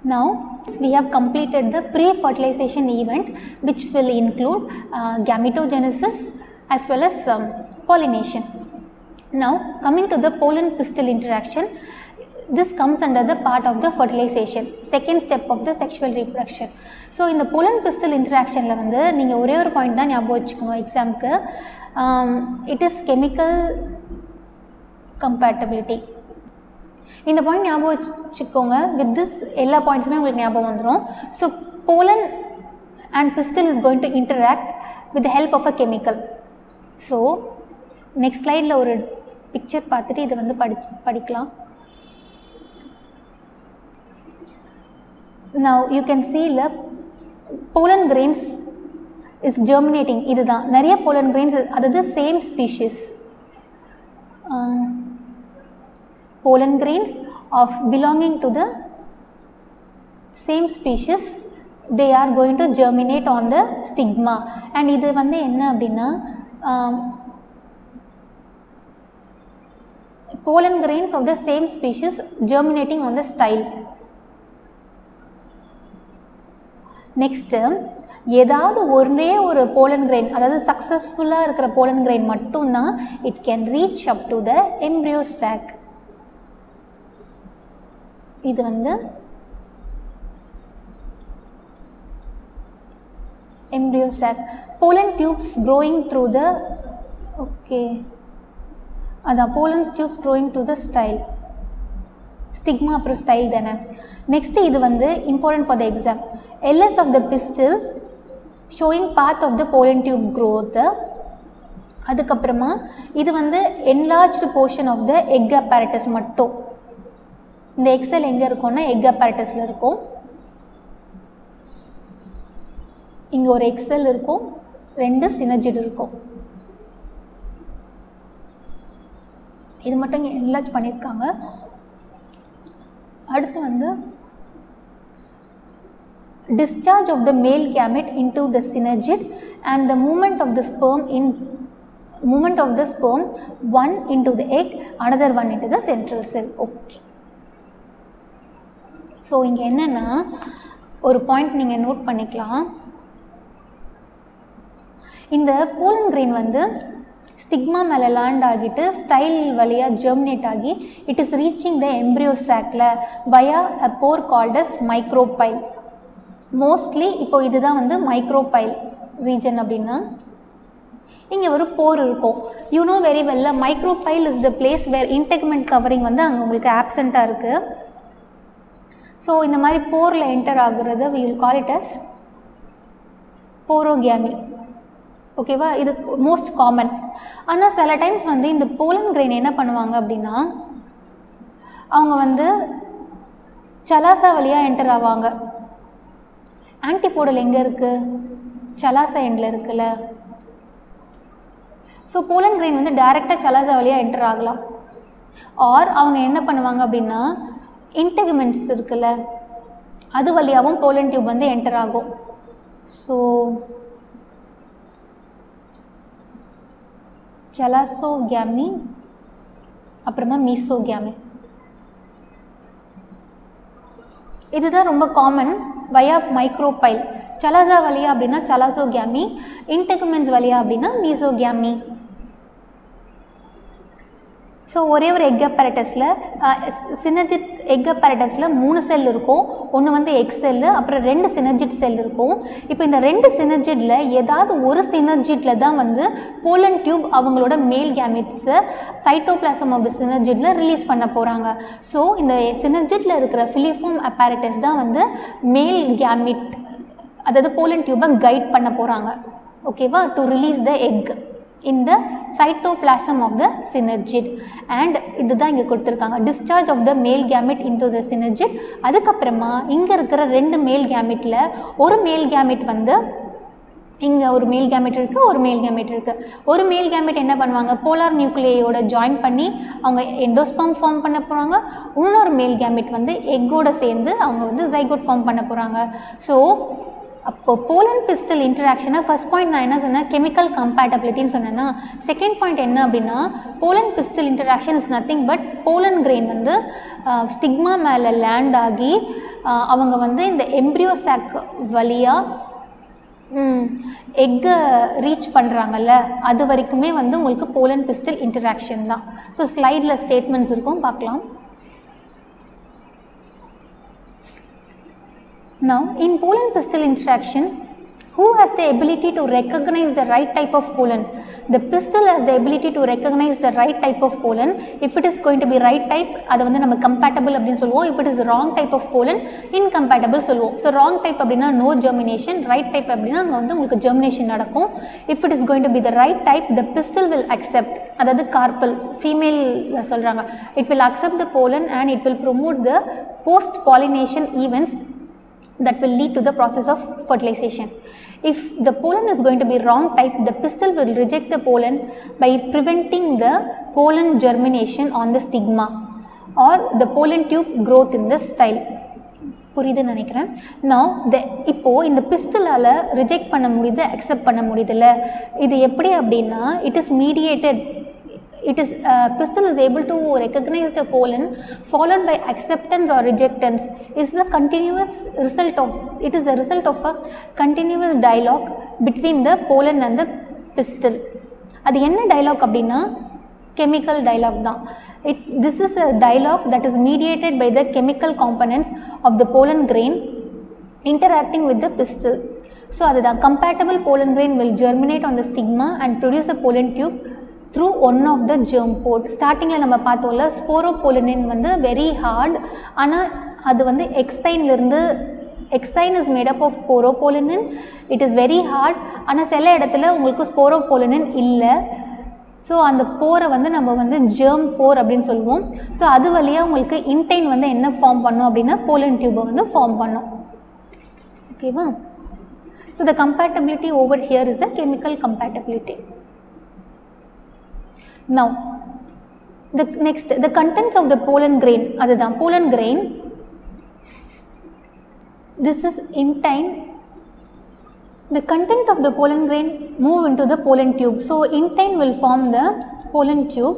Now we have completed the pre-fertilization event which will include uh, gametogenesis as well as um, pollination. Now coming to the pollen pistil interaction, this comes under the part of the fertilization, second step of the sexual reproduction. So இந்த pollen pistil interactionல வந்து நீங்கள் ஒரே ஒரு point தான் ஞாபகம் வச்சுக்கோங்க எக்ஸாமுக்கு இட் இஸ் கெமிக்கல் கம்பேட்டபிலிட்டி இந்த பாயிண்ட் ஞாபகம் வச்சுக்கோங்க வித் திஸ் எல்லா பாயிண்ட்ஸுமே உங்களுக்கு ஞாபகம் வந்துடும் so pollen and pistil is going to interact with help of a chemical so next ஸ்லைடில் ஒரு பிக்சர் பார்த்துட்டு இதை வந்து படி படிக்கலாம் now you can see the pollen grains is germinating இதுதான் நிறைய pollen grains அதாவது same species pollen grains of belonging to the same species they are going to germinate on the stigma and இது வந்து என்ன அப்படின்னா um, pollen grains of the same species germinating on the style next ஏதாவது ஒரே ஒரு pollen grain அதாவது சக்ஸஸ்ஃபுல்லாக இருக்கிற போலன் கிரெயின் மட்டும்தான் it can reach up to the embryo sac இது வந்து embryo sac pollen tubes growing through the okay அதான் pollen tubes growing through the style stigma அப்புறம் ஸ்டைல் தானே நெக்ஸ்ட்டு இது வந்து important for the exam LS of the pistil showing path of the pollen tube growth அதுக்கப்புறமா இது வந்து enlarged portion of the egg apparatus மட்டும் இந்த எக்ஸல் எங்கே இருக்கும்னா எக் apparatusல இருக்கும் இங்கே ஒரு எக்ஸல் இருக்கும் ரெண்டு சினஜிட் இருக்கும் இது மட்டும் இங்கே என்லார்ஜ் பண்ணியிருக்காங்க அடுத்து வந்து discharge of the male gamete into the synergid and the movement of the sperm in movement of the sperm one into the egg another one into the central cell okay so இங்கே என்னென்னா ஒரு point நீங்கள் note பண்ணிக்கலாம் இந்த pollen grain வந்து stigma மேலே land ஆகிட்டு style வழியாக ஜெர்மினேட் ஆகி it is reaching the embryo சாக்கில் via a pore called micropyle mostly இப்போ இதுதான் வந்து மைக்ரோபைல் ரீஜன் அப்படின்னா இங்கே ஒரு போர் இருக்கும் யூ நோ வெரி வெல்ல micropyle is the place where integument covering வந்து அங்கே உங்களுக்கு ஆப்சண்ட்டாக இருக்குது ஸோ இந்த மாதிரி போரில் என்டர் ஆகுறது we will call it as porogamy ஓகேவா இது மோஸ்ட் காமன் ஆனால் சில டைம்ஸ் வந்து இந்த போலன் கிரெயின் என்ன பண்ணுவாங்க அப்படின்னா அவங்க வந்து சலாசா வழியாக என்டர் ஆவாங்க ஆன்டிபோடல் எங்கே இருக்குது சலாசா எண்டில் இருக்குல்ல ஸோ போலன் கிரெயின் வந்து டைரெக்டாக சலாசா வழியாக என்டர் ஆகலாம் ஆர் அவங்க என்ன பண்ணுவாங்க அப்படின்னா இன்டெகுமெண்ட்ஸ் இருக்குல்ல அது வழியாகவும் போலன் டியூப் வந்து என்டர் ஆகும் ஸோ செலாசோகேமி அப்புறமா மீசோகேமி இதுதான் ரொம்ப காமன் வயா மைக்ரோபைல் சலாசா வழியா அப்படின்னா சலாசோகேமி இன்டெகுமென்ஸ் வழியா அப்படின்னா மீசோகேமி ஸோ ஒரே ஒரு எக் அப்பரட்டஸில் சினர்ஜிட் எக் அப்பரட்டஸில் மூணு செல் இருக்கும் ஒன்று வந்து எக் செல்லு அப்புறம் ரெண்டு சினர்ஜிட் செல் இருக்கும் இப்போ இந்த ரெண்டு சினர்ஜிட்டில் ஏதாவது ஒரு சினர்ஜிட்டில் தான் வந்து போலன் டியூப் அவங்களோட மேல் கேமிட்ஸை சைட்டோபிளாசம் ஆஃப் த சினர்ஜிட்டில் ரிலீஸ் பண்ண போகிறாங்க ஸோ இந்த சினர்ஜிட்டில் இருக்கிற ஃபிலிஃபார்ம் அப்பரட்டஸ் தான் வந்து மேல் கேமிட் அதாவது போலன் டியூபை கைட் பண்ண போகிறாங்க ஓகேவா to release the egg in the cytoplasm of the synergid and இதுதான் இங்கே கொடுத்துருக்காங்க discharge of the male gamete into the synergid அதுக்கப்புறமா இங்கே இருக்கிற ரெண்டு மேல் கேமிட்டில் ஒரு மேல் கேமிட் வந்து இங்கே ஒரு மேல் கேமெட் இருக்குது ஒரு மேல் கேமெட் இருக்குது ஒரு மேல் கேமெட் என்ன பண்ணுவாங்க போலார் நியூக்ளியோட ஜாயின் பண்ணி அவங்க எண்டோஸ்பம் ஃபார்ம் பண்ண போகிறாங்க இன்னொரு மேல் கேமெட் வந்து எக்கோட சேர்ந்து அவங்க வந்து ஜைகோட் ஃபார்ம் பண்ண போகிறாங்க ஸோ அப்போ போலன் பிஸ்டல் இன்டராக்ஷனை ஃபஸ்ட் பாயிண்ட் நான் என்ன சொன்னேன் கெமிக்கல் கம்பேட்டபிலிட்டின்னு சொன்னேன்னா செகண்ட் பாயிண்ட் என்ன அப்படின்னா pollen pistil interaction is nothing but pollen grain வந்து ஸ்டிக்மா மேலே லேண்ட் ஆகி அவங்க வந்து இந்த எம்ப்ரியோ சாக் வழியாக எக்கை ரீச் பண்ணுறாங்கல்ல அது வரைக்குமே வந்து உங்களுக்கு போலன் பிஸ்டல் இன்டராக்ஷன் தான் ஸோ ஸ்லைடில் ஸ்டேட்மெண்ட்ஸ் இருக்கும் பார்க்கலாம் Now, in pollen pistil interaction, who has the ability to recognize the right type of pollen? The pistil has the ability to recognize the right type of pollen. If it is going to be right type, அதை வந்து நம்ம compatible அப்படின்னு சொல்லுவோம். If it is wrong type of pollen, incompatible சொல்லுவோம். So, wrong type அப்படின்னா no germination, right type அப்படின்னா அங்கே வந்து உங்களுக்கு germination நடக்கும். If it is going to be the right type, the pistil will accept அதாவது கார்பல் ஃபீமேல் சொல்கிறாங்க it will accept the pollen and it will promote the post pollination events that will lead to the process of fertilization. If the pollen is going to be wrong type, the pistil will reject the pollen by preventing the pollen germination on the stigma or the pollen tube growth in the style. புரியுதுன்னு நினைக்கிறேன் நான் த இப்போது இந்த பிஸ்டலால் reject பண்ண முடியுது accept பண்ண முடியுதுல்ல இது எப்படி அப்படின்னா it is mediated it is uh, pistil is able to recognize the pollen followed by acceptance or rejectance is the continuous result of it is a result of a continuous dialogue between the pollen and the pistil அது என்ன dialogue அப்படின்னா chemical dialogue தான் it this is a dialogue that is mediated by the chemical components of the pollen grain interacting with the pistil so அதுதான் compatible pollen grain will germinate on the stigma and produce a pollen tube through one of the germ pore ஸ்டார்டிங்கில் நம்ம பார்த்தோம்ல ஸ்போரோபோலினின் வந்து very hard ஆனால் அது வந்து எக்ஸைன்லேருந்து exine is made up of sporopollenin it is very hard ஆனால் சில இடத்துல உங்களுக்கு ஸ்போரோபோலினின் இல்லை ஸோ அந்த போரை வந்து நம்ம வந்து ஜெர்ம் போர் அப்படின்னு சொல்லுவோம் ஸோ அது வழியாக உங்களுக்கு இன்டைன் வந்து என்ன ஃபார்ம் பண்ணும் அப்படின்னா போலன் டியூபை வந்து ஃபார்ம் பண்ணும் ஓகேவா so the compatibility over here is a chemical compatibility Now, the next, the contents of the pollen grain, அதுதான் pollen grain, this is intine. The content of the pollen grain move into the pollen tube. So, intine will form the pollen tube.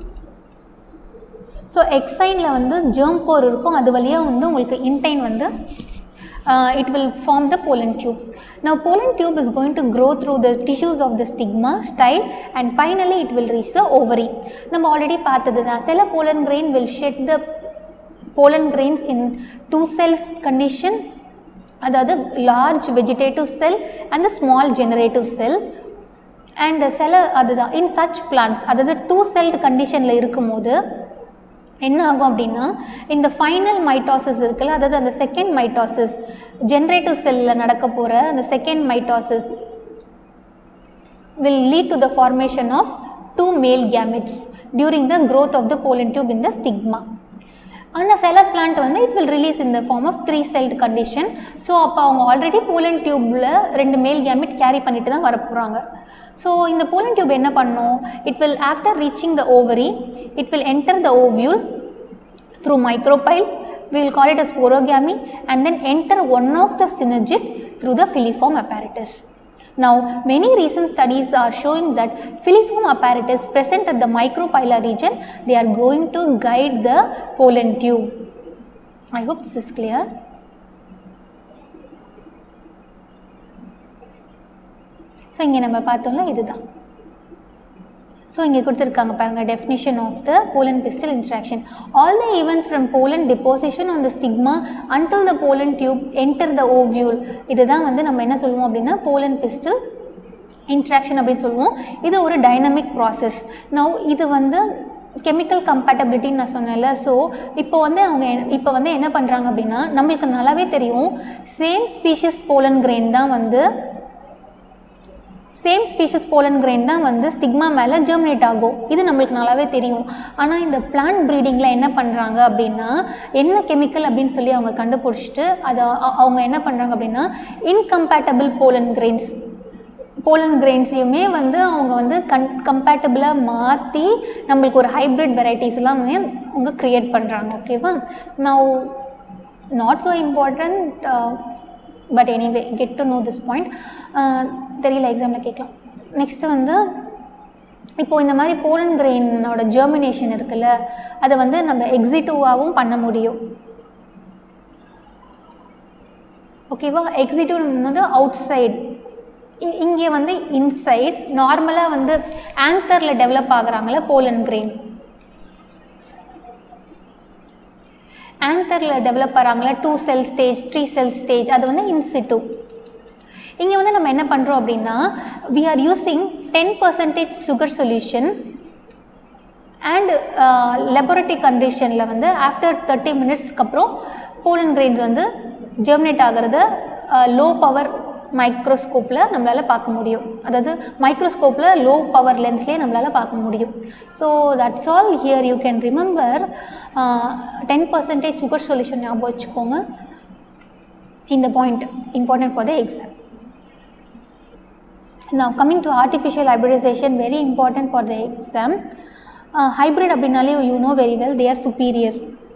So எக்ஸைனில் வந்து germ pore இருக்கும் அது வழியாக வந்து உங்களுக்கு intine வந்து uh, it will form the pollen tube. Now pollen tube is going to grow through the tissues of the stigma, style and finally it will reach the ovary. நம்ம already பார்த்தது தான் சில pollen grain will shed the pollen grains in two cells condition அதாவது large vegetative cell and the small generative cell and சில அதுதான் in such plants அதாவது two celled கண்டிஷனில் இருக்கும்போது என்ன ஆகும் அப்படின்னா இந்த ஃபைனல் மைட்டாசிஸ் இருக்குல்ல அதாவது அந்த செகண்ட் மைட்டாசிஸ் ஜென்ரேட்டிவ் செல்லில் நடக்க போகிற அந்த second mitosis will lead to the formation of two male gametes during the growth of the pollen tube in the stigma. ஆனால் சில பிளான்ட் வந்து it will release in the form of three celled condition so அப்போ அவங்க already pollen டியூப்பில் ரெண்டு மேல் gamete carry பண்ணிட்டு தான் வர போகிறாங்க ஸோ இந்த போலன் டியூப் என்ன பண்ணும் it will after reaching the ovary it will enter the ovule through micropyle we will call it as porogamy and then enter one of the synergid through the filiform apparatus. Now, many recent studies are showing that filiform apparatus present at the micropylar region, they are going to guide the pollen tube. I hope this is clear. So இங்கே நம்ம பார்த்தோம்ல இதுதான் so இங்கே கொடுத்துருக்காங்க பாருங்கள் definition of the pollen pistil interaction all the events from pollen deposition on the stigma until the pollen tube enter the ovule இதுதான் வந்து நம்ம என்ன சொல்லுவோம் அப்படின்னா போலன் பிஸ்டல் இன்ட்ராக்ஷன் அப்படின்னு சொல்லுவோம் இது ஒரு டைனமிக் ப்ராசஸ் நவ் இது வந்து கெமிக்கல் கம்பேட்டபிலிட்டின்னு நான் சொன்னேன்ல ஸோ இப்போ வந்து அவங்க இப்போ வந்து என்ன பண்ணுறாங்க அப்படின்னா நம்மளுக்கு நல்லாவே தெரியும் சேம் ஸ்பீஷிஸ் போலன் கிரெயின் தான் வந்து சேம் ஸ்பீஷஸ் போலன் கிரெயின் தான் வந்து ஸ்டிக்மா மேலே ஜெர்மினேட் ஆகும் இது நம்மளுக்கு நல்லாவே தெரியும் ஆனால் இந்த பிளான்ட் ப்ரீடிங்கில் என்ன பண்ணுறாங்க அப்படின்னா என்ன கெமிக்கல் அப்படின்னு சொல்லி அவங்க கண்டுபிடிச்சிட்டு அதை அ- அவங்க என்ன பண்ணுறாங்க அப்படின்னா இன்கம்பேட்டபிள் போலன் கிரெயின்ஸ் போலன் கிரெயின்ஸையுமே வந்து அவங்க வந்து கன் கம்பேட்டபிளாக மாற்றி நம்மளுக்கு ஒரு ஹைப்ரிட் வெரைட்டிஸ்லாம் வந்து அவங்க க்ரியேட் பண்ணுறாங்க ஓகேவா நான் not so important but anyway get to know this point தெரியல எக்ஸாமில் கேட்கலாம் நெக்ஸ்ட்டு வந்து இப்போது இந்த மாதிரி போலன் கிரெயினோட ஜெர்மினேஷன் இருக்குல்ல அதை வந்து நம்ம எக்ஸிட்டிவாகவும் பண்ண முடியும் ஓகேவா எக்ஸிக்யூட்டிவ் வந்து அவுட் சைட் இங்கே வந்து இன்சைட் நார்மலாக வந்து ஆங்கரில் டெவலப் ஆகுறாங்களே போலன் கிரெயின் ஆங்கரில் டெவலப் ஆகிறாங்களே two cell stage three cell stage அது வந்து இன்சிட்டு இங்கே வந்து நம்ம என்ன பண்ணுறோம் அப்படின்னா we are using ten percentage sugar solution and laboratory கண்டிஷனில் வந்து ஆஃப்டர் தேர்ட்டி மினிட்ஸ்க்கு அப்புறம் போலன் கிரெயின்ஸ் வந்து ஜெர்மினேட் ஆகிறத லோ பவர் மைக்ரோஸ்கோப்பில் நம்மளால் பார்க்க முடியும் அதாவது மைக்ரோஸ்கோப்பில் லோ பவர் லென்ஸ்லேயே நம்மளால் பார்க்க முடியும் so that's all here you can remember ten percentage sugar solution ஞாபகம் வச்சுக்கோங்க இந்த point important for the exam now coming to artificial hybridization very important for the exam uh, hybrid அப்படின்னாலே you know very well they are superior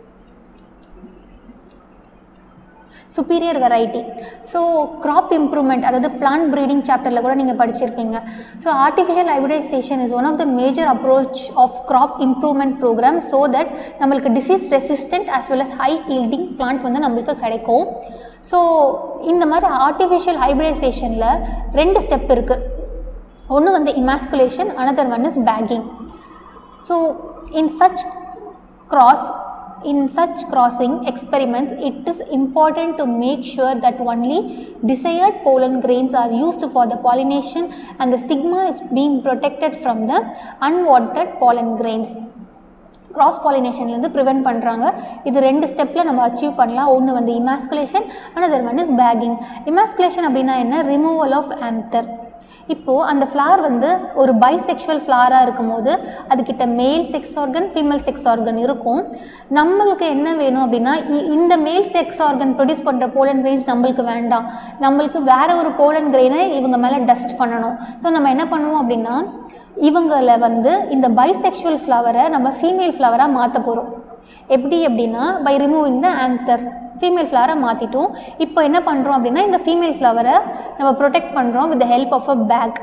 superior variety so crop improvement அதாவது plant breeding சாப்டரில் கூட நீங்கள் படிச்சிருப்பீங்க so artificial hybridization is one of the major approach of crop improvement program so that நம்மளுக்கு disease resistant as well as high yielding plant வந்து நம்மளுக்கு கிடைக்கும் so இந்த மாதிரி ஆர்டிஃபிஷியல் ஹைப்ரிடைசேஷனில் ரெண்டு ஸ்டெப் இருக்குது ஒன்று வந்து emasculation another one is bagging so in such cross in such crossing experiments it is important to make sure that only desired pollen grains are used for the pollination and the stigma is being protected from the unwanted pollen grains cross பாலினேஷன்லேருந்து prevent பண்ணுறாங்க இது ரெண்டு ஸ்டெப்பில் நம்ம achieve பண்ணலாம் ஒன்று வந்து emasculation another one is bagging emasculation அப்படின்னா என்ன ரிமூவல் ஆஃப் ஆந்தர் இப்போது அந்த ஃப்ளார் வந்து ஒரு பைசெக்ஷுவல் ஃப்ளாராக இருக்கும்போது அதுக்கிட்ட male sex organ female sex organ இருக்கும் நம்மளுக்கு என்ன வேணும் அப்படின்னா இ- இந்த மேல் செக்ஸ் ஆர்கன் ப்ரொடியூஸ் பண்ணுற போலன் கிரெயின்ஸ் நம்மளுக்கு வேண்டாம் நம்மளுக்கு வேற ஒரு போலன் கிரெயினை இவங்க மேலே டஸ்ட் பண்ணணும் ஸோ நம்ம என்ன பண்ணுவோம் அப்படின்னா இவங்கள வந்து இந்த பைசெக்ஷுவல் ஃப்ளவரை நம்ம ஃபீமேல் ஃப்ளவராக மாற்ற போகிறோம் எப்படி அப்படின்னா by removing the anther female ஃப்ளவரை மாற்றிட்டோம் இப்போ என்ன பண்ணுறோம் அப்படின்னா இந்த ஃபீமேல் ஃப்ளவரை நம்ம ப்ரொடெக்ட் பண்ணுறோம் with help of a bag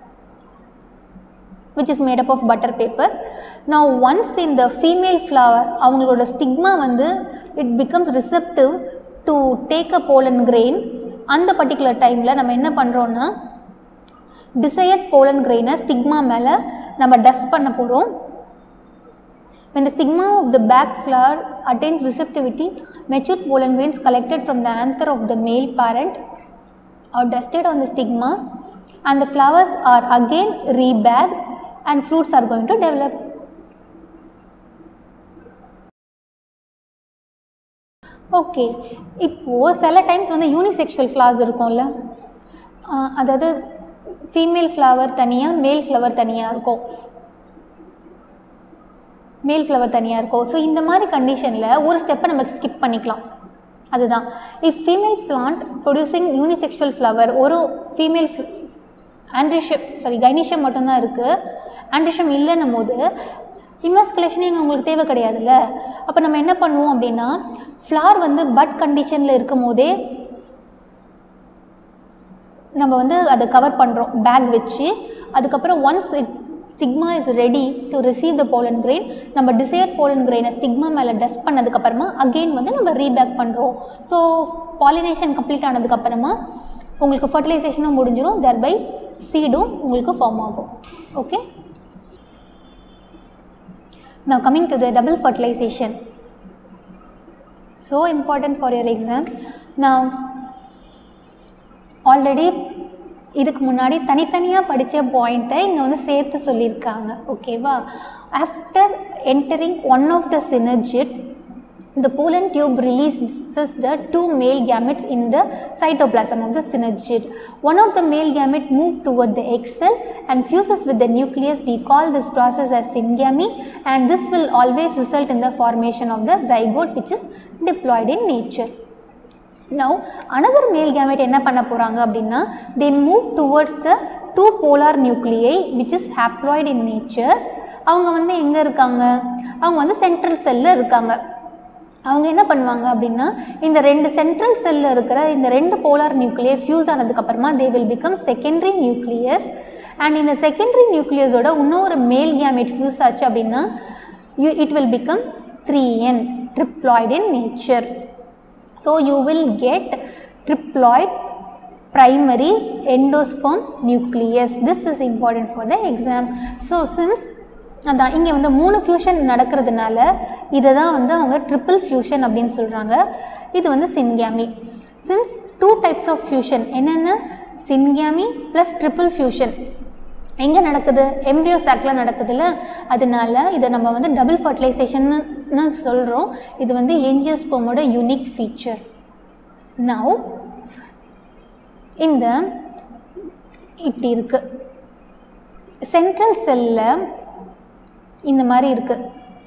which is made up of butter paper. Now once in the female flower அவங்களோட ஸ்டிக்மா வந்து it becomes receptive to take a pollen grain அந்த பர்டிகுலர் டைமில் நம்ம என்ன பண்ணுறோன்னா desired pollen grain ஸ்டிக்மா மேலே நம்ம dust பண்ண போகிறோம் When the stigma of the back flower attains receptivity, mature pollen grains collected from the anther of the male parent are dusted on the stigma and the flowers are again rebagged and fruits are going to develop. Okay இப்போது சில times வந்து unisexual flowers இருக்கும்ல ஆஹ் அதாவது female flower தனியாக மேல் flower தனியாக இருக்கும் மேல் ஃப்ளவர் தனியாக இருக்கும் ஸோ இந்த மாதிரி கண்டிஷனில் ஒரு ஸ்டெப்பை நம்ம ஸ்கிப் பண்ணிக்கலாம் அதுதான் if female plant producing unisexual flower ஒரு ஃபீமேல் ஆண்ட்ரிஷம் சாரி கைனிஷம் மட்டும்தான் இருக்குது ஆண்ட்ரிஷம் இல்லைன்னும் போது இமாஸ்குலேஷனே இங்கே உங்களுக்கு தேவை கிடையாதுல்ல அப்போ நம்ம என்ன பண்ணுவோம் அப்படின்னா ஃப்ளார் வந்து பட் கண்டிஷனில் இருக்கும் போதே நம்ம வந்து அதை கவர் பண்ணுறோம் பேக் வச்சு அதுக்கப்புறம் once it stigma is ready to receive the pollen grain நம்ம டிசையர் போலன் கிரெயினை ஸ்டிக்மா மேலே டஸ்ட் பண்ணதுக்கப்புறமா அகெயின் வந்து நம்ம ரீபேக் பண்ணுறோம் ஸோ பாலினேஷன் கம்ப்ளீட் ஆனதுக்கப்புறமா உங்களுக்கு ஃபர்டிலைசேஷனும் முடிஞ்சிடும் தெர்பை சீடும் உங்களுக்கு ஃபார்ம் ஆகும் okay now coming to the double fertilization so important for your exam now already இதுக்கு முன்னாடி தனித்தனியாக படித்த பாயிண்ட்டை இங்கே வந்து சேர்த்து சொல்லியிருக்காங்க ஓகேவா after entering one of the synergid the pollen tube releases the two male gametes in the cytoplasm of the synergid. One of the male gamete moves toward the egg cell and fuses with the nucleus. We call this process as syngamy and this will always result in the formation of the zygote which is diploid in nature. Now another male gamete என்ன பண்ண போகிறாங்க அப்படின்னா they move towards the two polar nuclei which is haploid in nature அவங்க வந்து எங்கே இருக்காங்க அவங்க வந்து சென்ட்ரல் செல்லில் இருக்காங்க அவங்க என்ன பண்ணுவாங்க அப்படின்னா இந்த ரெண்டு சென்ட்ரல் செல்லில் இருக்கிற இந்த ரெண்டு போலார் நியூக்ளியை ஃபியூஸ் ஆனதுக்கப்புறமா they will become secondary nucleus and இந்த செகண்டரி நியூக்ளியஸோட இன்னொரு மேல் கேமெட் ஃபியூஸ் ஆச்சு அப்படின்னா you it will become three N triploid in nature so you will get triploid primary endosperm nucleus this is important for the exam so since அதான் இங்கே வந்து மூணு fusion நடக்கிறதுனால இதை தான் வந்து அவங்க ட்ரிபிள் ஃபியூஷன் அப்படின்னு சொல்கிறாங்க இது வந்து syngamy since two types of fusion என்னென்ன சின்கேமி ப்ளஸ் ட்ரிபிள் ஃபியூஷன் எங்கே நடக்குது எம்ப்ரியோ சாக்கில் நடக்குதுல்ல அதனால இதை நம்ம வந்து டபுள் ஃபர்டிலைசேஷன்னு சொல்கிறோம் இது வந்து என்ஜியோஸ்போமோட யூனிக் ஃபீச்சர் நவ் இந்த இப்படி இருக்கு சென்ட்ரல் செல்லில் இந்த மாதிரி இருக்குது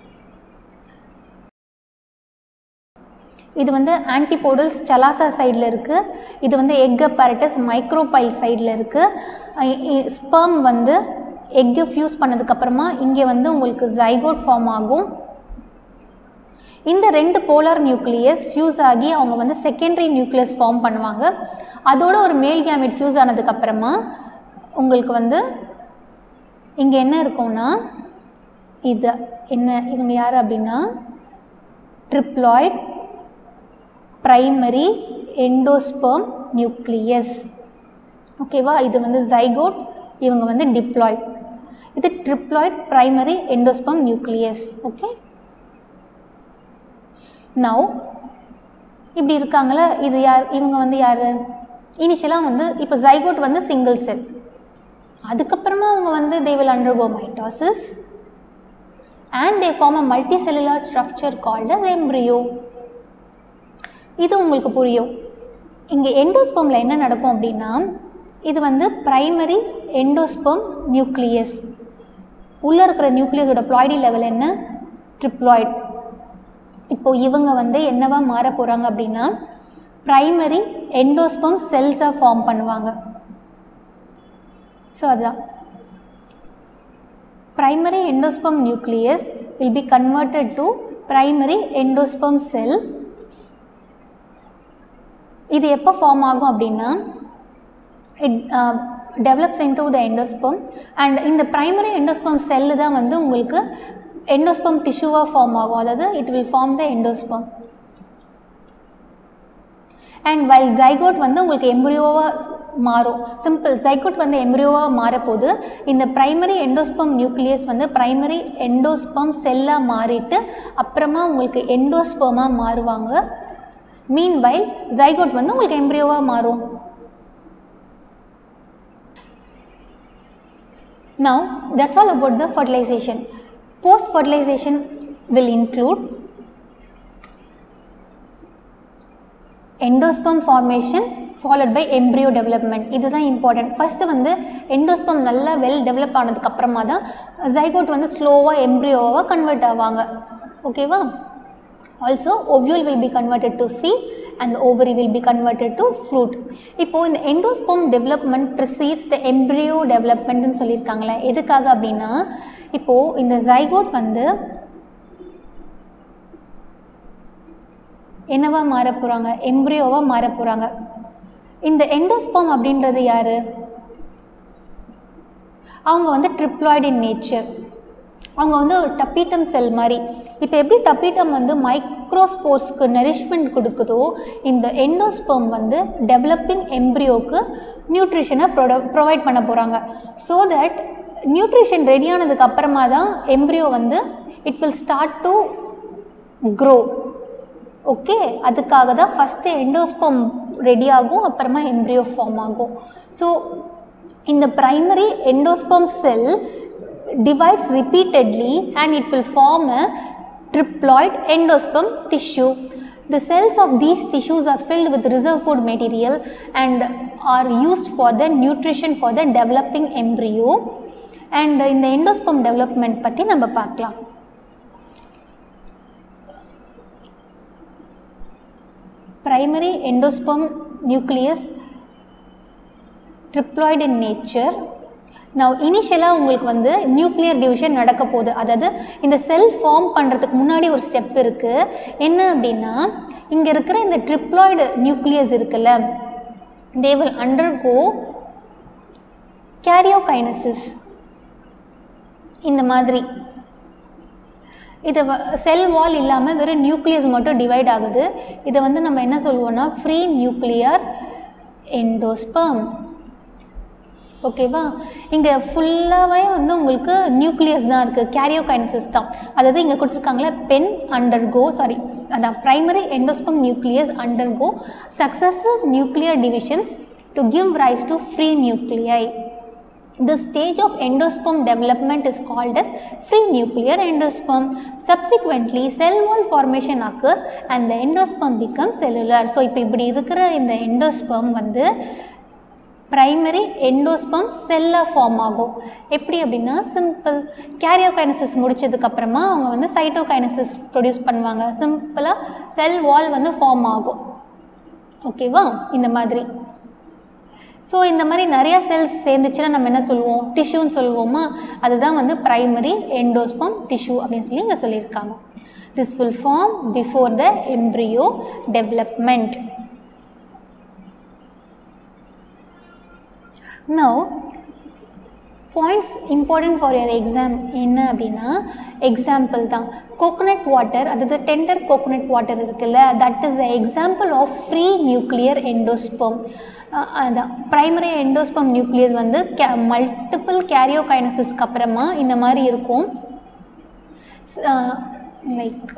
இது வந்து ஆன்டிபோடல்ஸ் சலாசா சைடில் இருக்குது இது வந்து எக் apparatus மைக்ரோபைல் சைடில் இருக்குது ஸ்பெர்ம் வந்து எக்கு ஃப்யூஸ் பண்ணதுக்கப்புறமா இங்கே வந்து உங்களுக்கு ஜைகோட் ஃபார்ம் ஆகும் இந்த ரெண்டு போலார் நியூக்ளியஸ் ஃபியூஸ் ஆகி அவங்க வந்து செகண்டரி நியூக்ளியஸ் ஃபார்ம் பண்ணுவாங்க அதோட ஒரு மேல் கேமெட் ஃபியூஸ் ஆனதுக்கப்புறமா உங்களுக்கு வந்து இங்கே என்ன இருக்கும்னா இது என்ன இவங்க யார் அப்படின்னா ட்ரிப்ளாய்ட் பிரைமரி எண்டோஸ்பெர்ம் நியூக்ளியஸ் ஓகேவா இது வந்து ஜைகோட் இவங்க வந்து டிப்ளாய்ட் இது triploid primary endosperm nucleus okay now இப்படி இருக்காங்களே இது யார் இவங்க வந்து யார் இனிஷியலாக வந்து இப்போ ஜைகோட் வந்து சிங்கிள் செல் அதுக்கப்புறமா அவங்க வந்து they will undergo mitosis and they form a multi cellular structure called embryo இது உங்களுக்கு புரியும் இங்கே எண்டோஸ்பம்ல என்ன நடக்கும் அப்படின்னா இது வந்து பிரைமரி எண்டோஸ்பம் நியூக்ளியஸ் உள்ளே இருக்கிற நியூக்ளியஸோட ப்ளாய்டி லெவல் என்ன ட்ரிப்ளாய்ட் இப்போ இவங்க வந்து என்னவா மாற போகிறாங்க அப்படின்னா பிரைமரி எண்டோஸ்பம் செல்ஸாக ஃபார்ம் பண்ணுவாங்க ஸோ அதுதான் primary endosperm nucleus will be converted to primary endosperm cell இது எப்போ ஃபார்ம் ஆகும் அப்படின்னா it develops into the endosperm and இந்த ப்ரைமரி எண்டோஸ்பம் செல்லு தான் வந்து உங்களுக்கு எண்டோஸ்பம் டிஷ்யூவாக ஃபார்ம் ஆகும் அதாவது it will form the endosperm and while zygote வந்து உங்களுக்கு எம்ப்ரியோவாக மாறும் சிம்பிள் ஜைகோட் வந்து எம்ப்ரியோவாக மாறப்போது இந்த ப்ரைமரி எண்டோஸ்பம் நியூக்ளியஸ் வந்து ப்ரைமரி எண்டோஸ்பம் செல்லாக மாறிட்டு அப்புறமா உங்களுக்கு எண்டோஸ்பமாக மாறுவாங்க மீன் வைல் ஜைகோட் வந்து உங்களுக்கு எம்ப்ரியோவாக மாறும் Now, that's all about the fertilization. Post fertilization will include endosperm formation followed by embryo development இதுதான் இம்பார்ட்டன்ட் ஃபஸ்ட்டு வந்து எண்டோஸ்பம் நல்லா வெல் டெவலப் ஆனதுக்கப்புறமா தான் ஜைகோட் வந்து ஸ்லோவாக எம்ப்ரியோவாக கன்வெர்ட் ஆவாங்க ஓகேவா also ovule will be converted to seed and ovary will be converted to fruit இப்போது இந்த endosperm development precedes the embryo டெவலப்மெண்ட்னு சொல்லியிருக்காங்களே எதுக்காக அப்படின்னா இப்போது இந்த ஜைகோட் வந்து என்னவா மாற போகிறாங்க எம்ப்ரியோவாக மாற போகிறாங்க இந்த எண்டோஸ்பம் அப்படின்றது யார் அவங்க வந்து ட்ரிப்ளாய்டு இன் நேச்சர் அவங்க வந்து ஒரு டப்பீட்டம் செல் மாதிரி இப்போ எப்படி டப்பீட்டம் வந்து மைக்ரோஸ்போர்ஸ்க்கு நரிஷ்மெண்ட் கொடுக்குதோ இந்த எண்டோஸ்பம் வந்து டெவலப்பிங் எம்ப்ரியோக்கு நியூட்ரிஷனை ப்ரொட ப்ரொவைட் பண்ண போகிறாங்க ஸோ தட் நியூட்ரிஷன் ரெடி ஆனதுக்கு அப்புறமா தான் எம்ப்ரியோ வந்து it will start to grow okay அதுக்காக தான் ஃபஸ்ட்டு எண்டோஸ்பம் ரெடி ஆகும் அப்புறமா எம்ப்ரியோ ஃபார்ம் ஆகும் ஸோ இந்த primary endosperm cell divides repeatedly and it will form a triploid endosperm tissue. The cells of these tissues are filled with reserve food material and are used for the nutrition for the developing embryo. And இந்த endosperm development பற்றி நம்ம பார்க்கலாம் primary endosperm nucleus triploid in nature நான் இனிஷியலாக உங்களுக்கு வந்து nuclear division நடக்க போகுது அதாவது இந்த செல் ஃபார்ம் பண்ணுறதுக்கு முன்னாடி ஒரு ஸ்டெப் இருக்குது என்ன அப்படின்னா இங்கே இருக்கிற இந்த ட்ரிப்ளாய்டு நியூக்ளியஸ் இருக்குல்ல தே வில் அண்டர்கோ கேரியோகைனசிஸ் இந்த மாதிரி இது செல் வால் இல்லாமல் வெறும் நியூக்ளியஸ் மட்டும் டிவைட் ஆகுது இதை வந்து நம்ம என்ன சொல்லுவோம்னா ஃப்ரீ நியூக்ளியர் எண்டோஸ்பர்ம் ஓகேவா இங்கே ஃபுல்லாகவே வந்து உங்களுக்கு நியூக்ளியஸ் தான் இருக்குது கேரியோகைனசிஸ் தான் அதாவது இங்கே கொடுத்துருக்காங்களே பென் அண்டர்கோ சாரி அதான் primary endosperm nucleus undergo successive nuclear divisions to give rise to free nuclei The stage of endosperm development is called as free nuclear endosperm. Subsequently, cell wall formation occurs and the endosperm becomes cellular. So இப்போ இப்படி இருக்கிற இந்த endosperm வந்து primary endosperm செல்லாக form ஆகும் எப்படி அப்படின்னா simple karyokinesis முடிச்சதுக்கப்புறமா அவங்க வந்து சைட்டோகைனசிஸ் ப்ரொடியூஸ் பண்ணுவாங்க சிம்பிளாக செல் வால் வந்து ஃபார்ம் ஆகும் ஓகேவா இந்த மாதிரி ஸோ இந்த மாதிரி நிறையா செல்ஸ் சேர்ந்துச்சுன்னா நம்ம என்ன சொல்லுவோம் டிஷ்யூன்னு சொல்லுவோமா அதுதான் வந்து ப்ரைமரி எண்டோஸ்பம் டிஷ்யூ அப்படின்னு சொல்லி இங்கே சொல்லியிருக்காங்க this will form before the embryo development now points important for your exam என்ன அப்படின்னா எக்ஸாம்பிள் தான் கோகோனட் வாட்டர் அதாவது டெண்டர் கோகோனட் வாட்டர் இருக்குல்ல that is a example of free nuclear endosperm அதான் ப்ரைமரி எண்டோஸ்பம் நியூக்ளியஸ் வந்து கே மல்டிபிள் கேரியோகைனசிஸ்க்கு அப்புறமா இந்த மாதிரி இருக்கும் லைக்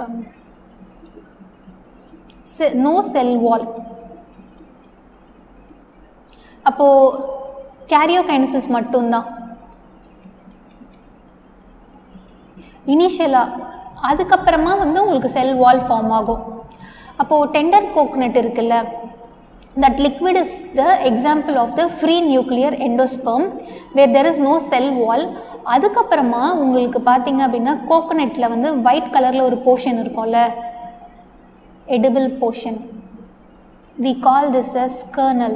நோ செல் வால் அப்போது கேரியோகைனசிஸ் மட்டும்தான் இனிஷியலாக அதுக்கப்புறமா வந்து உங்களுக்கு செல் வால் ஃபார்ம் ஆகும் அப்போது டெண்டர் கோக்னட் இருக்குல்ல that liquid is the example of the free nuclear endosperm where there is no cell wall அதுக்கப்புறமா உங்களுக்கு பார்த்தீங்க அப்படின்னா கோகோனட்டில் வந்து ஒயிட் கலரில் ஒரு போர்ஷன் இருக்கும்ல edible portion we call this as kernel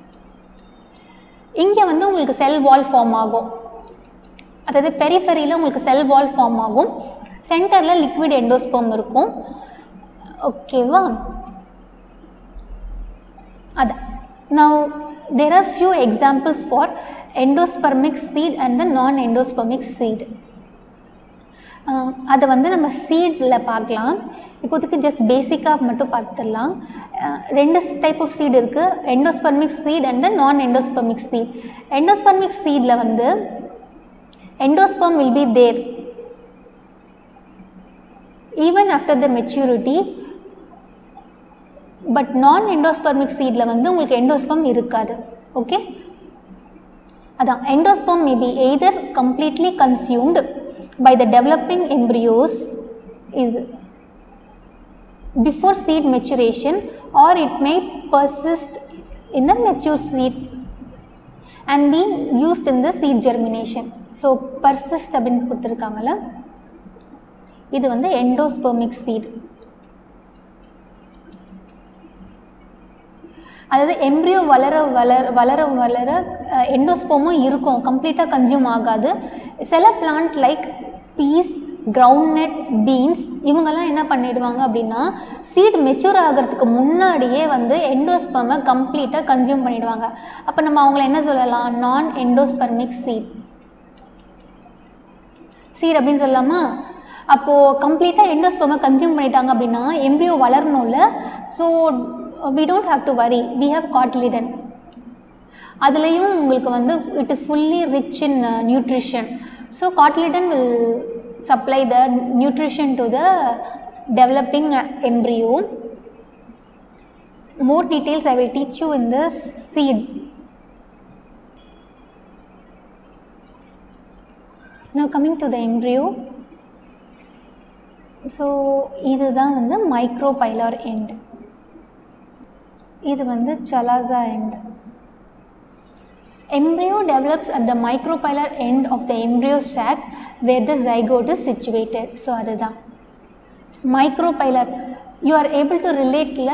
இங்கே வந்து உங்களுக்கு செல் வால் ஃபார்ம் ஆகும் அதாவது பெரிஃபெரியில் உங்களுக்கு செல் வால் ஃபார்ம் ஆகும் சென்டரில் லிக்விட் எண்டோஸ்பர்ம் இருக்கும் ஓகேவா அதான் now there are few examples for endospermic seed and the non endospermic seed அதை வந்து நம்ம சீடில் பார்க்கலாம் இப்போதைக்கு ஜஸ்ட் பேசிக்காக மட்டும் பார்த்துடலாம் ரெண்டு டைப் ஆஃப் சீட் இருக்குது எண்டோஸ்பர்மிக் சீட் அண்ட் நான் எண்டோஸ்பர்மிக் சீட் எண்டோஸ்பர்மிக் சீடில் வந்து endosperm will be there even after the maturity but non endospermic சீடில் வந்து உங்களுக்கு எண்டோஸ்பம் இருக்காது ஓகே அதான் endosperm may be either completely consumed by the developing embryos is before seed maturation or it may persist in the mature seed and be used in the seed germination so persist அப்படின்னு கொடுத்துருக்காங்கல்ல இது வந்து endospermic seat அதாவது embryo வளர வளர வளர வளர எண்டோஸ்போமும் இருக்கும் கம்ப்ளீட்டாக கன்சியூம் ஆகாது சில plant like peas groundnut beans இவங்கெல்லாம் என்ன பண்ணிடுவாங்க அப்படின்னா சீட் மெச்சூர் ஆகிறதுக்கு முன்னாடியே வந்து எண்டோஸ்பர்மை கம்ப்ளீட்டாக கன்சியூம் பண்ணிடுவாங்க அப்போ நம்ம அவங்கள என்ன சொல்லலாம் நான் எண்டோஸ்பர்மிக் சீட் சீட் அப்படின்னு சொல்லலாமா அப்போது கம்ப்ளீட்டாக எண்டோஸ்பர்மை கன்சியூம் பண்ணிட்டாங்க அப்படின்னா எம்ப்ரியோ வளரணும்ல so we don't have to worry we have cotyledon அதுலேயும் உங்களுக்கு வந்து it is fully rich in nutrition so cotyledon will supply the nutrition to the developing embryo more details i will teach you in the seed now coming to the embryo so இதுதான் வந்து micropylar end இது வந்து chalaza end embryo develops at the micropylar end of the embryo sac where the zygote is situated so அதுதான் micropylar you are able to ரிலேட்டில்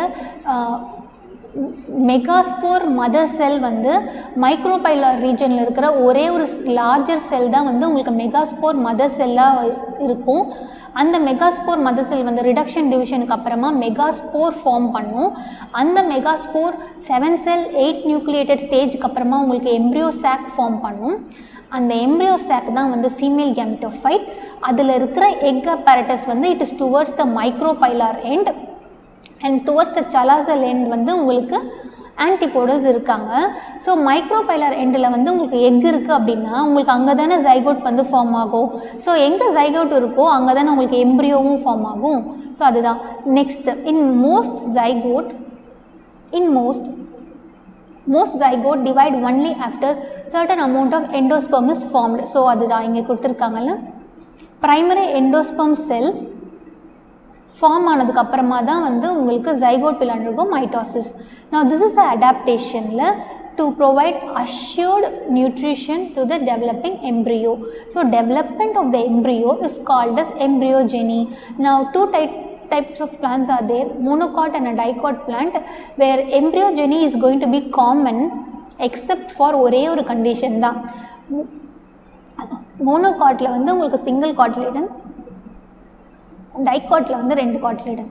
megaspore mother cell வந்து micropylar ரீஜனில் இருக்கிற ஒரே ஒரு லார்ஜர் செல் தான் வந்து உங்களுக்கு மெகாஸ்போர் மதர் செல்லாக இருக்கும் அந்த மெகாஸ்போர் மதர் செல் வந்து ரிடக்ஷன் டிவிஷனுக்கு அப்புறமா மெகாஸ்போர் ஃபார்ம் பண்ணும் அந்த megaspore seven cell eight nucleated ஸ்டேஜ்க்கு அப்புறமா உங்களுக்கு எம்ப்ரியோ சாக் ஃபார்ம் பண்ணும் அந்த எம்ப்ரியோ சாக் தான் வந்து ஃபீமேல் கேமிட்டோஃபைட் அதில் இருக்கிற எக் apparatus வந்து it is towards the micropylar end and towards the chalazal end வந்து உங்களுக்கு ஆன்டிபோடஸ் இருக்காங்க ஸோ மைக்ரோபைலார் எண்டில் வந்து உங்களுக்கு எக் இருக்குது அப்படின்னா உங்களுக்கு அங்கே தானே ஜைகோட் வந்து ஃபார்ம் ஆகும் ஸோ எங்கே ஜைகோட் இருக்கோ அங்கே தானே உங்களுக்கு எம்ப்ரியோவும் ஃபார்ம் ஆகும் ஸோ அதுதான் next in most zygote in most most zygote divide only after certain amount of endosperm is formed ஸோ அதுதான் இங்கே கொடுத்துருக்காங்கல்ல primary endosperm cell ஃபார்ம் ஆனதுக்கு அப்புறமா தான் வந்து உங்களுக்கு zygote will undergo mitosis now this is a adaptationல to provide assured nutrition to the developing embryo so development of the embryo is called as embryogeny now two type types of plants are there monocot and a dicot plant where embryogeny is going to be common except for ஒரே ஒரு condition தான் மோனோகாட்டில் வந்து உங்களுக்கு single காட்லேடன் டைகாட்டில் வந்து ரெண்டு cotyledon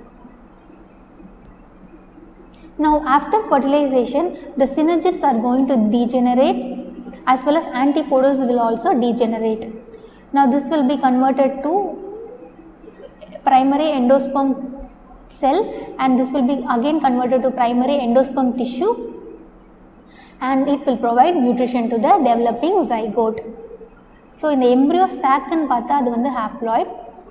Now after fertilization the synergids are going to degenerate as well as antipodals will also degenerate. Now this will be converted to primary endosperm cell and this will be again converted to primary endosperm tissue and it will provide nutrition to the developing zygote. So இந்த embryo சாக்குன்னு பார்த்தா அது வந்து haploid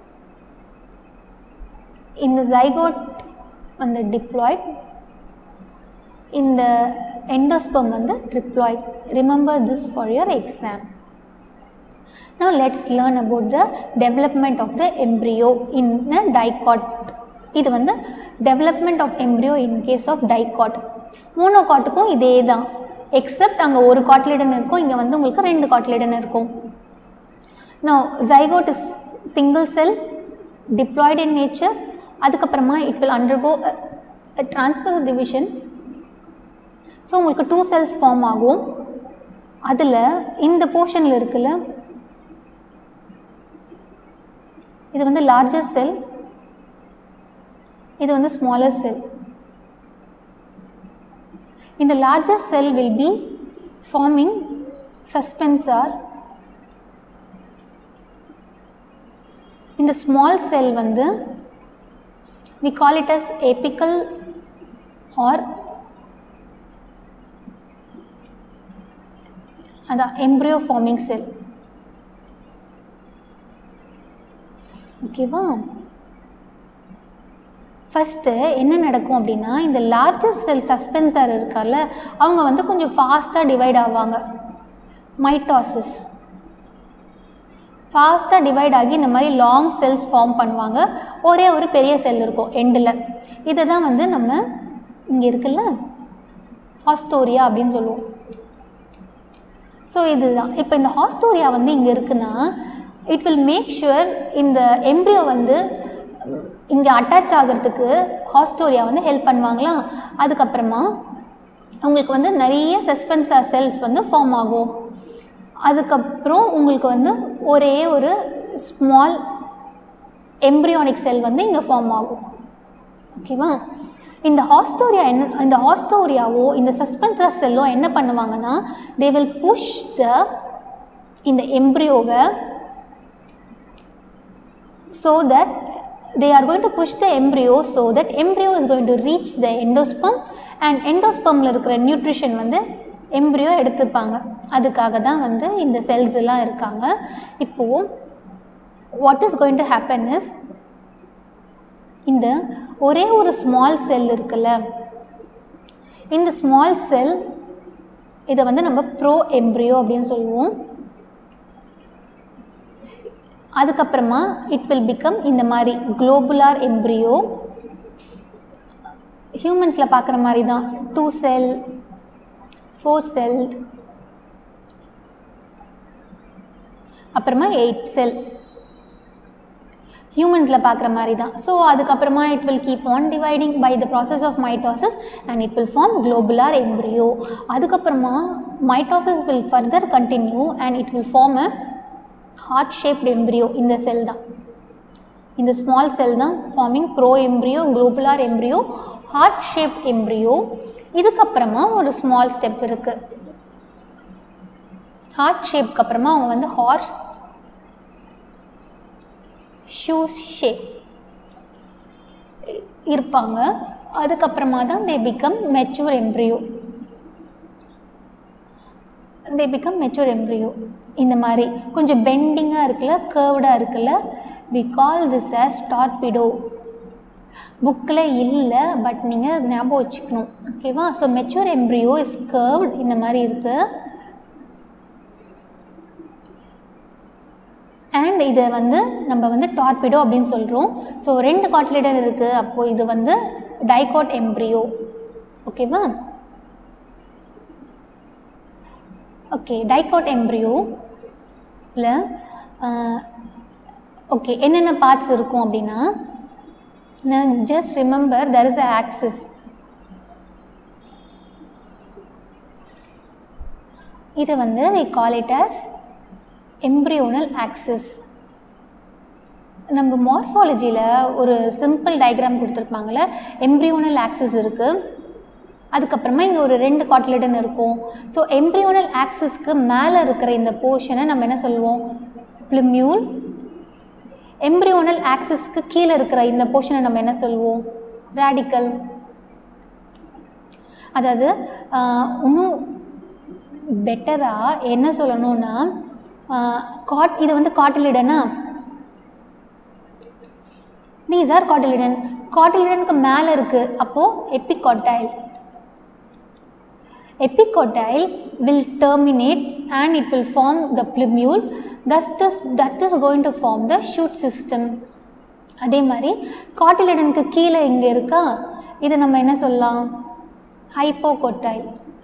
இந்த zygote வந்து diploid இந்த endosperm வந்து triploid remember this for your exam Now let's learn about the development of the embryo in a dicot. இது வந்து development of embryo in case of dicot. மோனோகாட்டுக்கும் இதே தான் எக்ஸப்ட் அங்கே ஒரு காட்லேடன் இருக்கும் இங்கே வந்து உங்களுக்கு ரெண்டு காட்லேடன் இருக்கும் Now zygote is single cell diploid in nature அதுக்கப்புறமா it will undergo a, a transverse division so உங்களுக்கு டூ செல்ஸ் ஃபார்ம் ஆகும் அதில் இந்த போர்ஷனில் இருக்குல்ல இது வந்து லார்ஜர் செல் இது வந்து ஸ்மாலர் செல் இந்த larger cell will be forming suspensor இந்த ஸ்மால் செல் வந்து we call it as apical or அதான் எம்ப்ரியோ ஃபார்மிங் செல் ஓகேவா ஃபஸ்ட்டு என்ன நடக்கும் அப்படின்னா இந்த லார்ஜர் செல் சஸ்பென்சர் இருக்கார்ல அவங்க வந்து கொஞ்சம் ஃபாஸ்ட்டாக டிவைட் ஆவாங்க மைட்டாசிஸ் ஃபாஸ்ட்டாக டிவைட் ஆகி இந்த மாதிரி லாங் செல்ஸ் ஃபார்ம் பண்ணுவாங்க ஒரே ஒரு பெரிய செல் இருக்கும் எண்டில் இதை தான் வந்து நம்ம இங்கே இருக்குல்ல ஹாஸ்டோரியா அப்படின்னு சொல்லுவோம் ஸோ இதுதான் இப்போ இந்த ஹாஸ்டோரியா வந்து இங்கே இருக்குன்னா இட் வில் மேக் ஷுவர் இந்த எம்ப்ரியோ வந்து இங்கே அட்டாச் ஆகிறதுக்கு ஹாஸ்டோரியா வந்து ஹெல்ப் பண்ணுவாங்களா அதுக்கப்புறமா உங்களுக்கு வந்து நிறைய சஸ்பென்சார் செல்ஸ் வந்து ஃபார்ம் ஆகும் அதுக்கப்புறம் உங்களுக்கு வந்து ஒரே ஒரு ஸ்மால் எம்ப்ரியானிக் செல் வந்து இங்கே ஃபார்ம் ஆகும் ஓகேவா இந்த ஹாஸ்டோரியா என்ன இந்த ஹாஸ்டோரியாவோ இந்த சஸ்பென்சர் செல்லோ என்ன பண்ணுவாங்கன்னா தே வில் புஷ் த இந்த எம்ப்ரியோவை so that they are going to push the embryo so that embryo is going to reach the endosperm and endospermல இருக்கிற நியூட்ரிஷன் வந்து எம்ப்ரியோ எடுத்துப்பாங்க அதுக்காக தான் வந்து இந்த செல்ஸ் எல்லாம் இருக்காங்க இப்போது what is going to happen is இந்த ஒரே ஒரு ஸ்மால் செல் இருக்குல்ல இந்த ஸ்மால் செல் இதை வந்து நம்ம ப்ரோ எம்ப்ரியோ அப்படின்னு சொல்லுவோம் அதுக்கப்புறமா இட் வில் பிகம் இந்த மாதிரி குளோபுலார் எம்ப்ரியோ ஹியூமன்ஸில் பார்க்குற மாதிரி தான் டூ செல் ஃபோர் செல் அப்புறமா எயிட் செல் ஹியூமன்ஸில் பார்க்குற மாதிரி தான் ஸோ அதுக்கப்புறமா it will keep on dividing by the process of mitosis and it will form globular embryo அதுக்கப்புறமா mitosis will further continue and it will form a heart shaped embryo இந்த cell தான் இந்த small cell தான் forming pro embryo globular embryo heart shape embryo இதுக்கப்புறமா ஒரு small step இருக்குது heart ஷேப்க்கு அப்புறமா அவங்க வந்து ஹார்ஸ் ஷூஸ் ஷேப் இருப்பாங்க அதுக்கப்புறமா தான் they become mature embryo they become mature embryo இந்த மாதிரி கொஞ்சம் பெண்டிங்காக இருக்குல்ல கேர்வ்டாக இருக்குல்ல we call this as torpedo புக்கில் இல்லை பட் நீங்கள் ஞாபகம் வச்சுக்கணும் ஓகேவா so mature embryo is curved இந்த மாதிரி இருக்குது அண்ட் இதை வந்து நம்ம வந்து டார்பிடோ அப்படின்னு சொல்கிறோம் ஸோ ரெண்டு காட்லேட்டர் இருக்குது அப்போது இது வந்து டைகாட் எம்ப்ரியோ ஓகேவா ஓகே டைகாட் எம்ப்ரியோவில் ஓகே என்னென்ன பார்ட்ஸ் இருக்கும் அப்படின்னா just remember there is a axis இது வந்து we call it as embryonal axis நம்ம மார்ஃபாலஜியில் ஒரு சிம்பிள் டயக்ராம் கொடுத்துருப்பாங்கள்ல எம்ப்ரியோனல் ஆக்சிஸ் இருக்குது அதுக்கப்புறமா இங்கே ஒரு ரெண்டு காட்லெட்டன் இருக்கும் ஸோ எம்ப்ரியோனல் ஆக்சிஸ்க்கு மேலே இருக்கிற இந்த போர்ஷனை நம்ம என்ன சொல்லுவோம் பிளிமியூல் எம்ப்ரியோனல் ஆக்சிஸ்க்கு கீழே இருக்கிற இந்த போர்ஷனை நம்ம என்ன சொல்லுவோம் ரேடிக்கல் அதாவது ஆஹ், இன்னும் பெட்டராக என்ன சொல்லணும்னா காட் இது வந்து காட்டிலிடனா தீஸ் ஆர் காட்டிலிடன் காட்டிலிடனுக்கு மேலே இருக்குது அப்போது எப்பிகாட்டைல் epicotyl will terminate and it will form the plumule that is that is going to form the shoot system அதே மாதிரி காட்டிலிடனுக்கு கீழே இங்கே இருக்கா இதை நம்ம என்ன சொல்லலாம் hypocotyl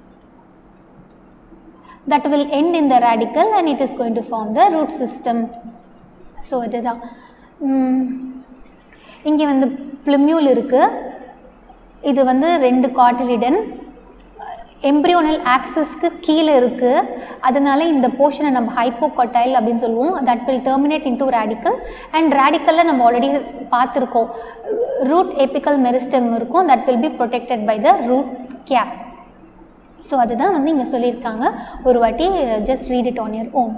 that will end in the radical and it is going to form the root system so இதுதான் இங்கே வந்து plumule இருக்குது இது வந்து ரெண்டு காட்டிலிடன் எம்ப்ரியோனல் ஆக்சஸ்க்கு கீழே இருக்குது அதனால இந்த போர்ஷனை நம்ம ஹைப்போகொட்டைல் அப்படின்னு சொல்லுவோம் that will terminate into radicle and ரேடிக்கலில் நம்ம ஆல்ரெடி பார்த்துருக்கோம் ரூட் எபிக்கல் மெரிஸ்டம் இருக்கும் that will be protected by the root cap so அதுதான் வந்து இங்கே சொல்லியிருக்காங்க ஒரு வாட்டி just read it on your own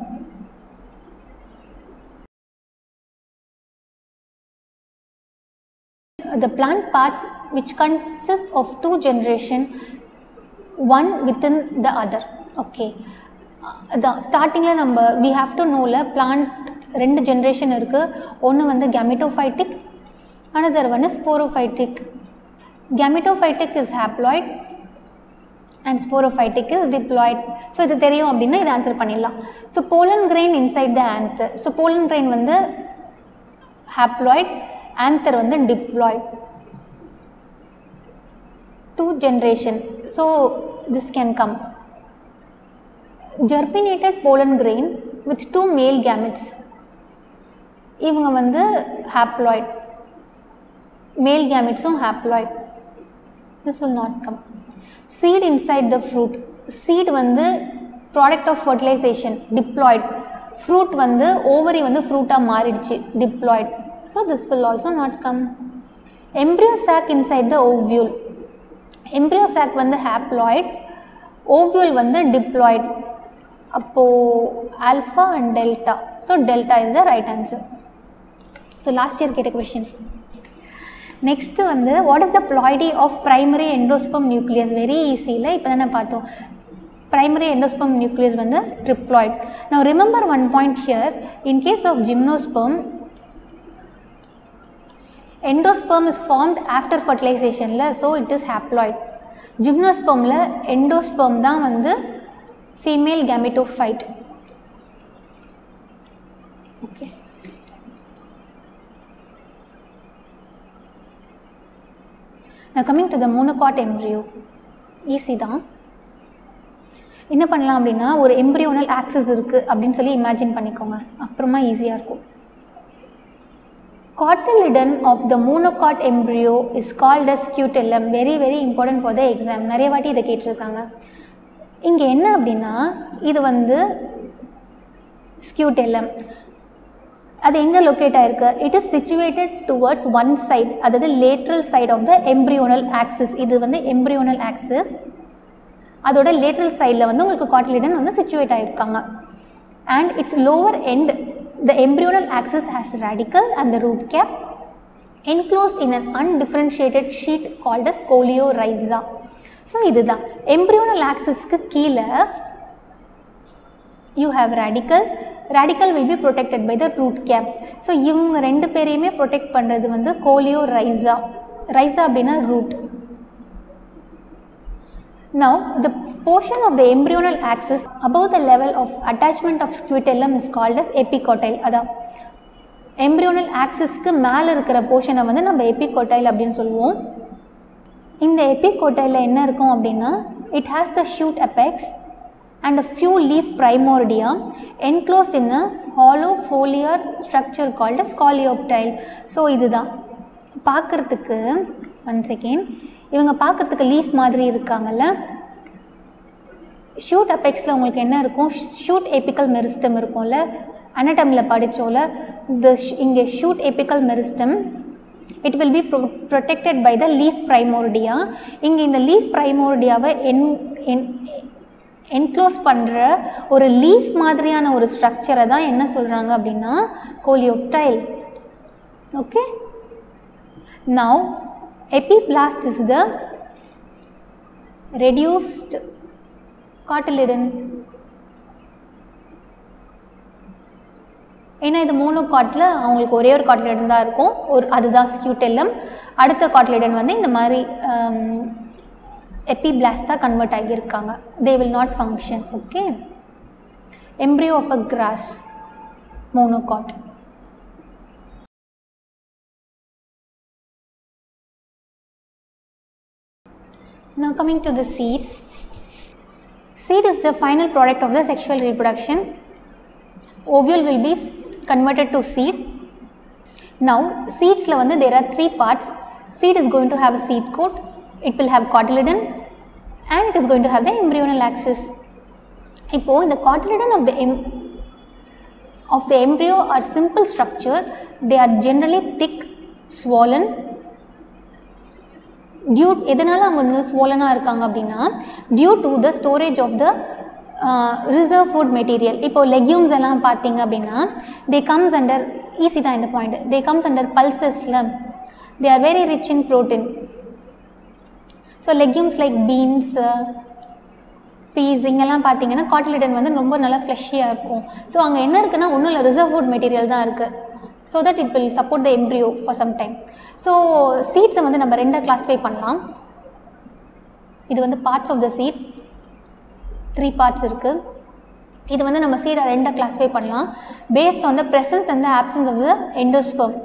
the plant parts which consist of two generation one within the other okay அதான் ஸ்டார்டிங்கில் நம்ம வி ஹாவ் டு நோவில் பிளான்ட் ரெண்டு ஜென்ரேஷன் இருக்குது ஒன்று வந்து gametophytic another one is sporophytic gametophytic is haploid and sporophytic is diploid so இது தெரியும் அப்படின்னா இதை ஆன்சர் பண்ணிடலாம் so pollen grain inside the anther so pollen grain வந்து haploid ஆன்தர் வந்து diploid two generation so this can come germinated pollen grain with two male gametes இவங்க வந்து haploid male gametesum haploid this will not come seed inside the fruit seed வந்து product of fertilization diploid fruit வந்து ovary வந்து ஃப்ரூட்டாக மாறிடுச்சு diploid so this will also not come embryo sac inside the ovule embryo sac வந்து haploid ovule வந்து diploid அப்போது alpha and delta so delta is the right answer so last year கேட்ட question next வந்து what is the ploidy of primary endosperm nucleus very ஈஸியில் இப்போ தானே பார்த்தோம் primary endosperm nucleus வந்து ட்ரிப்ளாய்ட் நான் remember one point here in case of gymnosperm endosperm is formed after fertilizationல so it is haploid ஜிம்னோஸ்பர்மில் endosperm தான் வந்து ஃபீமேல் gametophyte ஓகே நான் coming to the monocot embryo easy தான் என்ன பண்ணலாம் அப்படின்னா ஒரு எம்ப்ரியோனல் ஆக்சஸ் இருக்குது அப்படின்னு சொல்லி இமேஜின் பண்ணிக்கோங்க அப்புறமா ஈஸியாக இருக்கும் cotyledon of the monocot embryo is called as scutellum very very important for the exam நிறைய வாட்டி இதை கேட்டிருக்காங்க இங்கே என்ன அப்படின்னா இது வந்து scutellum அது எங்கே லொக்கேட் ஆயிருக்கு it is situated towards one side அதாவது lateral side of the embryonal axis இது வந்து எம்ப்ரியோனல் ஆக்சிஸ் அதோட லேட்டரல் சைடில் வந்து உங்களுக்கு காட்டிலிடன் வந்து சிச்சுவேட் ஆகிருக்காங்க and its lower end the embryonal axis has radical and the root cap enclosed in an undifferentiated sheet called as scolioryza so இதுதான் embryonal ஆக்சிஸ்க்கு கீழே you have radicle radicle will be protected by the root cap so இவங்க ரெண்டு பேரையுமே protect பண்ணுறது வந்து கோலியோ coleorhiza rhiza அப்படின்னா root Now, the portion of the embryonal axis above the level of attachment of scutellum is called as epicotyle. அதான் எம்ப்ரியோனல் ஆக்சிஸ்க்கு மேலே இருக்கிற போர்ஷனை வந்து நம்ம எபிகோட்டைல் அப்படின்னு சொல்லுவோம் இந்த எபிகோட்டைலில் என்ன இருக்கும் அப்படின்னா it has the shoot apex and a few leaf primordia enclosed in a hollow foliar structure called coleoptile so இதுதான் பார்க்குறதுக்கு ஒன் செகண்ட் இவங்க பார்க்குறதுக்கு லீஃப் மாதிரி இருக்காங்கல்ல ஷூட் அபெக்ஸில் உங்களுக்கு என்ன இருக்கும் ஷூட் எபிக்கல் மெரிஸ்டம் இருக்கும்ல அனட்டமில் படித்தோல இந்த இங்கே shoot apical meristem it will be pro protected by the leaf primordia இங்கே இந்த லீஃப் ப்ரைமோர்டியாவை என் என் என்க்ளோஸ் பண்ணுற ஒரு லீஃப் மாதிரியான ஒரு ஸ்ட்ரக்சரை தான் என்ன சொல்கிறாங்க அப்படின்னா coleoptile okay now epiblast is the reduced cotyledon ஏன்னா இது மூணு காட்டில் அவங்களுக்கு ஒரே ஒரு காட்டிலிடன் தான் இருக்கும் ஒரு அதுதான் ஸ்கியூட்டெல்லம் அடுத்த காட்டிலிடன் வந்து இந்த மாதிரி எபிபிளாஸ்டாக கன்வெர்ட் ஆகியிருக்காங்க they will not function okay embryo of a grass monocot Now coming to the seed. Seed is the final product of the sexual reproduction. Ovule will be converted to seed. Now seedsல வந்து there are three parts. Seed is going to have a seed coat. It will have cotyledon and it is going to have the embryonal axis. இப்போ இந்த cotyledon of the em of the embryo are simple structure. They are generally thick, swollen due எதனால் அவங்க வந்து ஸ்வோலனாக இருக்காங்க அப்படின்னா due to the storage of the reserve food material இப்போ legumes எல்லாம் பார்த்தீங்க அப்படின்னா தே கம்ஸ் அண்டர் ஈஸி தான் இந்த பாயிண்ட் தே கம்ஸ் அண்டர் பல்சஸில் they are very rich in protein so legumes like beans peas இங்கெல்லாம் பார்த்தீங்கன்னா காட்டிலிடன் வந்து ரொம்ப நல்லா ஃப்ளஷியாக இருக்கும் ஸோ அங்கே என்ன இருக்குன்னா ஒன்றும் இல்லை ரிசர்வ் ஃபுட் மெட்டீரியல் தான் இருக்குது so that it will support the embryo for some time so சீட்ஸை வந்து நம்ம ரெண்டாக கிளாஸிஃபை பண்ணலாம் இது வந்து parts of the seed three parts இருக்குது இது வந்து நம்ம சீடை ரெண்டாக கிளாஸிஃபை பண்ணலாம் based on the presence and the absence of the endosperm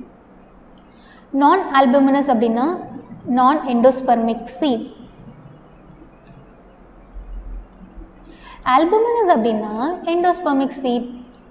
non albuminous அப்படின்னா நான் எண்டோஸ்பெர்மிக் சீட் ஆல்புமினஸ் அப்படின்னா endospermic seed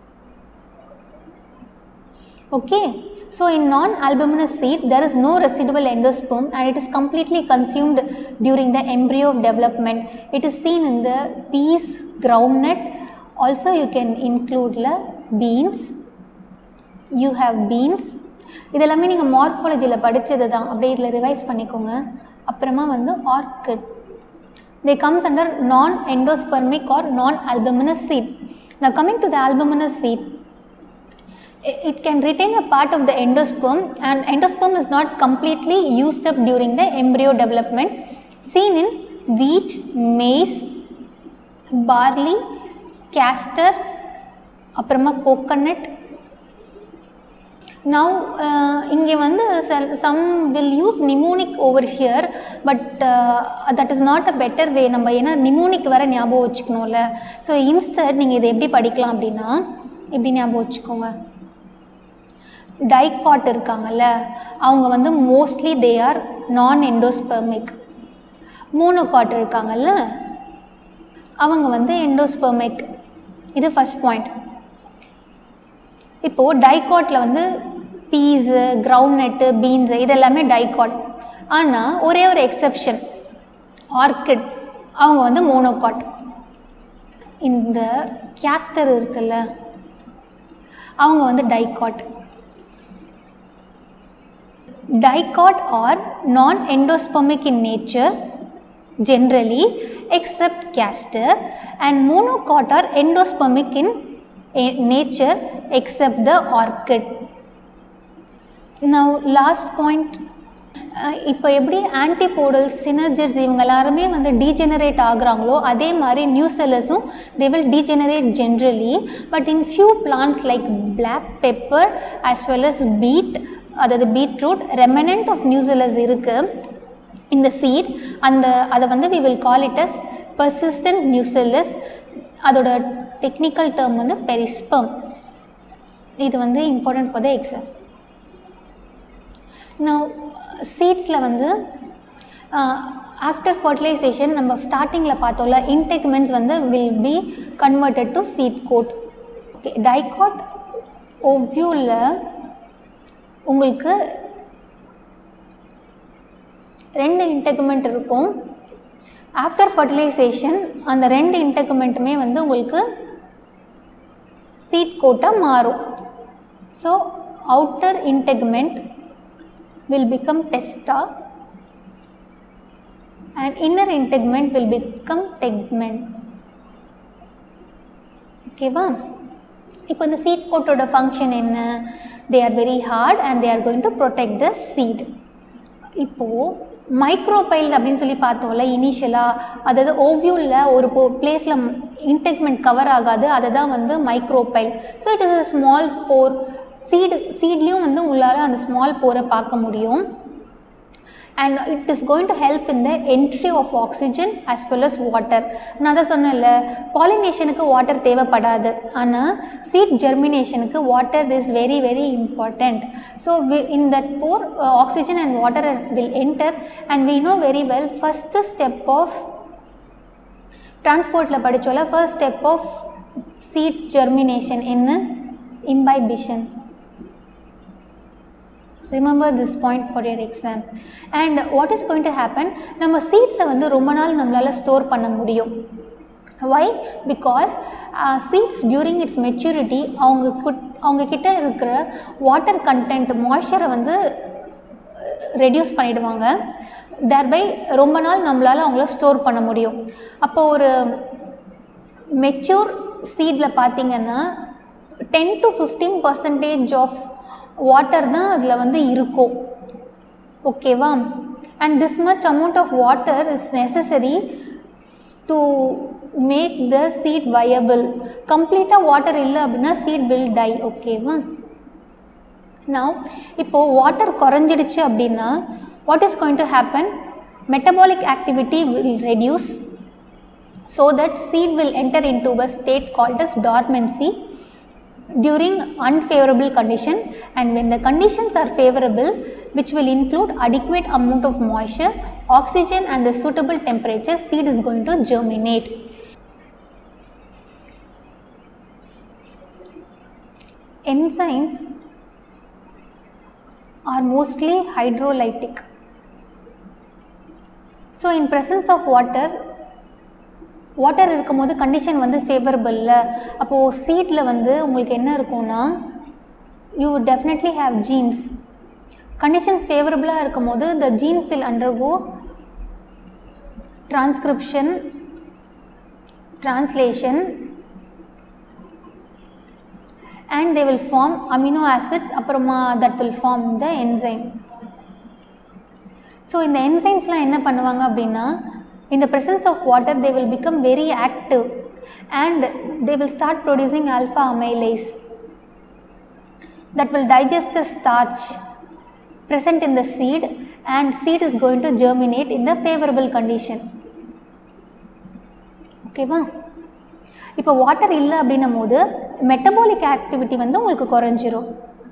okay so in non-albuminous seed there is no residual endosperm and it is completely consumed during the embryo development it is seen in the peas groundnut also you can include la beans you have beans இதெல்லாமே நீங்கள் மார்ஃபாலஜியில் படித்தது தான் அப்படியே இதில் revise பண்ணிக்கோங்க அப்புறமா வந்து orchid they comes under non-endospermic or non-albuminous seed now coming to the albuminous seed it can retain a part of the endosperm and endosperm is not completely used up during the embryo development seen in wheat maize barley castor அப்புறமா coconut now uh, இங்கே வந்து some will use mnemonic over here but uh, that is not a better way நம்ம ஏன்னா mnemonic வர ஞாபகம் வச்சுக்கணும்ல so instead நீங்கள் இதை எப்படி படிக்கலாம் அப்படின்னா எப்படி ஞாபகம் வச்சுக்கோங்க டைகாட் இருக்காங்கல்ல அவங்க வந்து mostly they are non endospermic monocot இருக்காங்கல்ல அவங்க வந்து எண்டோஸ்பெர்மிக் இது ஃபஸ்ட் பாயிண்ட் இப்போது டைகாட்டில் வந்து பீஸு கிரவுண்ட்நட்டு பீன்ஸு இதெல்லாமே டைகாட் ஆனால் ஒரே ஒரு எக்ஸப்ஷன் ஆர்கிட் அவங்க வந்து மோனோகாட் இந்த கேஸ்டர் இருக்குல்ல அவங்க வந்து dicot dicot are non-endospermic in nature generally except castor and monocot are endospermic in a- nature except the orchid. Now last point இப்போ எப்படி ஆன்டிபோடல் சினர்ஜிஸ் இவங்க எல்லாருமே வந்து டீஜெனரேட் ஆகுறாங்களோ அதே மாதிரி நியூ செல்லர்ஸும் they will degenerate generally but in few plants like black pepper as well as beet அதாவது beetroot remnant of nucellus இருக்குது இந்த சீட் அந்த அதை வந்து we will call it as persistent nucellus அதோட டெக்னிக்கல் டேர்ம் வந்து பெரிஸ்பம் இது வந்து இம்பார்ட்டன்ட் ஃபார் த எக்ஸாம் நான் சீட்ஸில் வந்து ஆஃப்டர் ஃபர்டிலைசேஷன் நம்ம ஸ்டார்டிங்கில் பார்த்தோம்ல இன்டெக்மெண்ட்ஸ் வந்து will be converted to seed coat okay dicot ஒவ்யூவில் உங்களுக்கு ரெண்டு இன்டெகுமெண்ட் இருக்கும் ஆஃப்டர் ஃபர்டிலைசேஷன் அந்த ரெண்டு இன்டெகுமெண்ட்டுமே வந்து உங்களுக்கு சீட் கோட்டாக மாறும் so outer integument will become testa and inner integument will become tegment ஓகேவா இப்போ இந்த சீட் கோட்டோட ஃபங்க்ஷன் என்ன they are very hard and they are going to protect the seed இப்போது மைக்ரோபைல் அப்படின்னு சொல்லி பார்த்தோம்ல இனிஷியலாக அதாவது ஓவியூவில் ஒரு போ பிளேஸில் இன்டெக்மெண்ட் கவர் ஆகாது அதை தான் வந்து micropyle so it is a small pore seed சீட்லேயும் வந்து உங்களால் அந்த ஸ்மால் போரை பார்க்க முடியும் and it is going to help in the entry of oxygen as well as water நான் தான் சொன்னேன்ல பாலினேஷனுக்கு வாட்டர் தேவைப்படாது ஆனால் சீட் ஜெர்மினேஷனுக்கு water is very very important so in that pore oxygen and water will enter and we know very well first step of டிரான்ஸ்போர்ட்டில் படித்தோல first step of seed germination என்ன imbibition remember this point for your exam and what is going to happen நம்ம சீட்ஸை வந்து ரொம்ப நாள் நம்மளால் store பண்ண முடியும் why because seeds during its maturity அவங்க குட் அவங்க கிட்ட இருக்கிற வாட்டர் கண்டென்ட் மாய்ஸ்சரை வந்து ரெடியூஸ் பண்ணிடுவாங்க தேர்பை ரொம்ப நாள் நம்மளால் அவங்கள ஸ்டோர் பண்ண முடியும் அப்போ ஒரு மெச்சூர் சீடில் பார்த்தீங்கன்னா ten to fifteen percentage of water தான் அதில் வந்து இருக்கும் ஓகேவா and this much amount of water is necessary to make the seed viable கம்ப்ளீட்டாக வாட்டர் இல்லை அப்படின்னா சீட் வில் டை ஓகேவா நான் இப்போது வாட்டர் குறைஞ்சிடுச்சு அப்படின்னா what is going to happen metabolic activity will reduce so that seed will enter into a state called as dormancy during unfavorable condition and when the conditions are favorable which will include adequate amount of moisture oxygen and the suitable temperature seed is going to germinate enzymes are mostly hydrolytic so in presence of water water இருக்கும்போது condition வந்து ஃபேவரபிளில் அப்போது சீட்டில் வந்து உங்களுக்கு என்ன இருக்கும்னா you definitely have genes conditions ஃபேவரபுளாக இருக்கும்போது the genes will undergo transcription translation and they will form amino acids அப்புறமா that will form the enzyme so இந்த என்சைம்ஸ்லாம் என்ன பண்ணுவாங்க அப்படின்னா in the presence of water they will become very active and they will start producing alpha amylase that will digest the starch present in the seed and seed is going to germinate in the favorable condition ஓகேவா இப்போ water இல்லை அப்படின்னும் போது metabolic activity வந்து உங்களுக்கு குறைஞ்சிரும்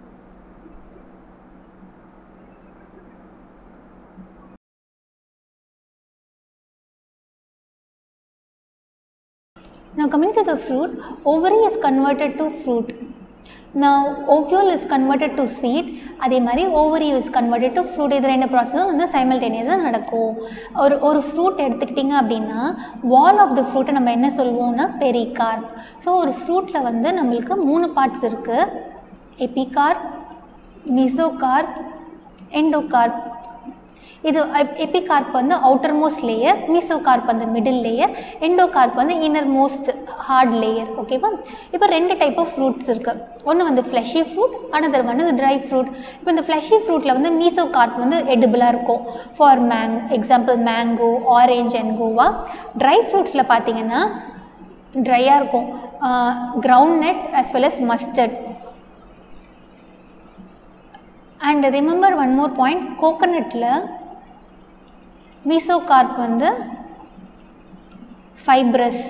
Now coming to the fruit, ovary is converted to fruit. Now ovule is converted to seed. அதே மாதிரி ovary is converted to fruit. இது ரெண்டு ப்ராசஸும் வந்து சைமல்டேனியஸாக நடக்கும் ஒரு ஒரு ஃப்ரூட் எடுத்துக்கிட்டிங்க அப்படின்னா வால் ஆஃப் த ஃப்ரூட்டை நம்ம என்ன சொல்லுவோம்னா பெரிகார்ப் ஸோ ஒரு ஃப்ரூட்டில் வந்து நம்மளுக்கு மூணு பார்ட்ஸ் இருக்குது எபிகார்ப் மிசோகார்ப் எண்டோகார்ப் இது எபிகார்ப் வந்து அவுட்டர் மோஸ்ட் லேயர் மீசோகார்ப் வந்து மிடில் லேயர் எண்டோகார்ப் வந்து இன்னர் மோஸ்ட் ஹார்ட் லேயர் ஓகேவா இப்போ ரெண்டு டைப் ஆஃப் ஃப்ரூட்ஸ் இருக்குது ஒன்று வந்து ஃப்ளஷி ஃப்ரூட் அனதர் ஒன் வந்து ட்ரை ஃப்ரூட் இப்போ இந்த ஃப்ளஷி ஃப்ரூட்டில் வந்து மீசோகார்ப் வந்து எடிபிளாக இருக்கும் for man example mango orange and guava dry ஃப்ரூட்ஸில் பார்த்தீங்கன்னா ட்ரையாக இருக்கும் groundnut as well as mustard and remember one more point கோகனட்டில் மீசோகார்ப் வந்து fibrous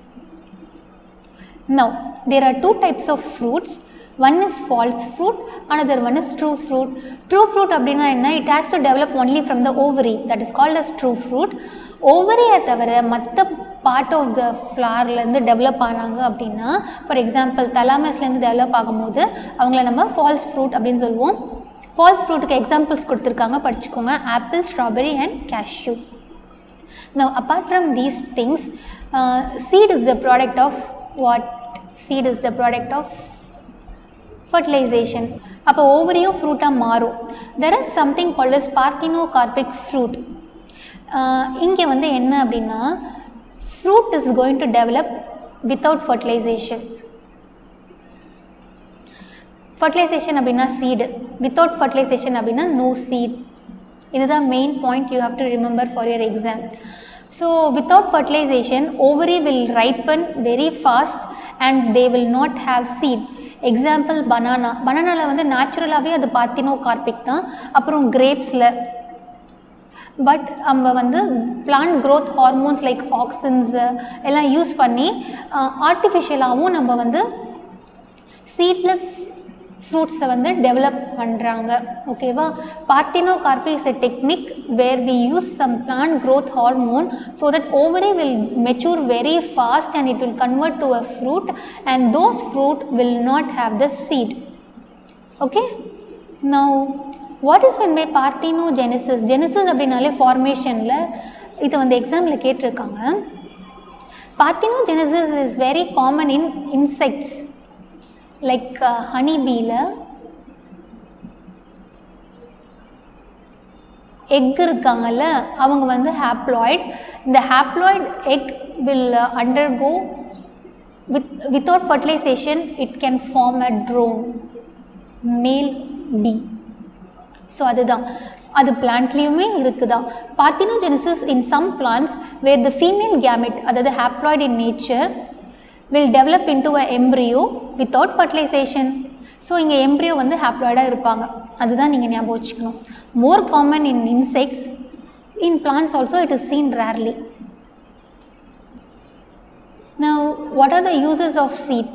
now there are two types of fruits one is false fruit another one is true fruit true fruit அப்படின்னா என்ன it has to develop only from the ovary that is called as true fruit ஓவரியை தவிர மற்ற part of the ஃப்ளார்லேருந்து develop ஆனாங்க அப்படின்னா for example தலாமஸ்லேருந்து develop ஆகும்போது அவங்கள நம்ம ஃபால்ஸ் ஃப்ரூட் அப்படின்னு சொல்லுவோம் ஃபால்ஸ் ஃப்ரூட்டுக்கு எக்ஸாம்பிள்ஸ் கொடுத்துருக்காங்க படிச்சுக்கோங்க apple strawberry and cashew Now, apart from these things, uh, seed is the product of what? Seed is the product of fertilization. அப்போ ஓவரியும் ஃப்ரூட்டாக மாறும் there is something called as parthenocarpic fruit இங்கே வந்து என்ன அப்படின்னா fruit is going to develop without fertilization fertilization அப்படின்னா seed without fertilization அப்படின்னா நோ சீட் இதுதான் main point you have to remember for your exam so without fertilization ovary will ripen very fast and they will not have seed example banana பனானாவில் வந்து நேச்சுரலாகவே அது பார்த்தினோ கார்பிக் தான் அப்புறம் கிரேப்ஸில் but நம்ம வந்து plant growth hormones like auxins எல்லாம் use பண்ணி ஆர்டிஃபிஷியலாகவும் நம்ம வந்து சீட்லெஸ் ஃப்ரூட்ஸை வந்து டெவலப் பண்ணுறாங்க ஓகேவா parthenocarpy is a technique where we use some plant growth hormone so that ovary will mature very fast and it will convert to a fruit and those fruit will not have the seed okay now what is when by parthenogenesis genesis அப்படின்னாலே ஃபார்மேஷனில் இது வந்து எக்ஸாமில் கேட்டிருக்காங்க parthenogenesis is very common in insects like honey பீயில் egg இருக்காங்கல்ல அவங்க வந்து ஹாப்ளாய்ட் இந்த haploid egg will undergo with without fertilization it can form a drone male bee so அதுதான் அது பிளான்ட்லேயுமே இருக்குதான் parthenogenesis in some plants where the female gamete அதாவது haploid in nature will develop into a embryo without fertilization so இங்கே embryo வந்து ஹாப்ளாய்டாக இருப்பாங்க அதுதான் நீங்கள் ஞாபகம் வச்சுக்கணும் more common in insects in plants also it is seen rarely Now, what are the uses of seed?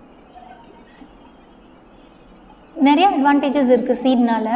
நிறைய அட்வான்டேஜஸ் இருக்குது சீட்னால்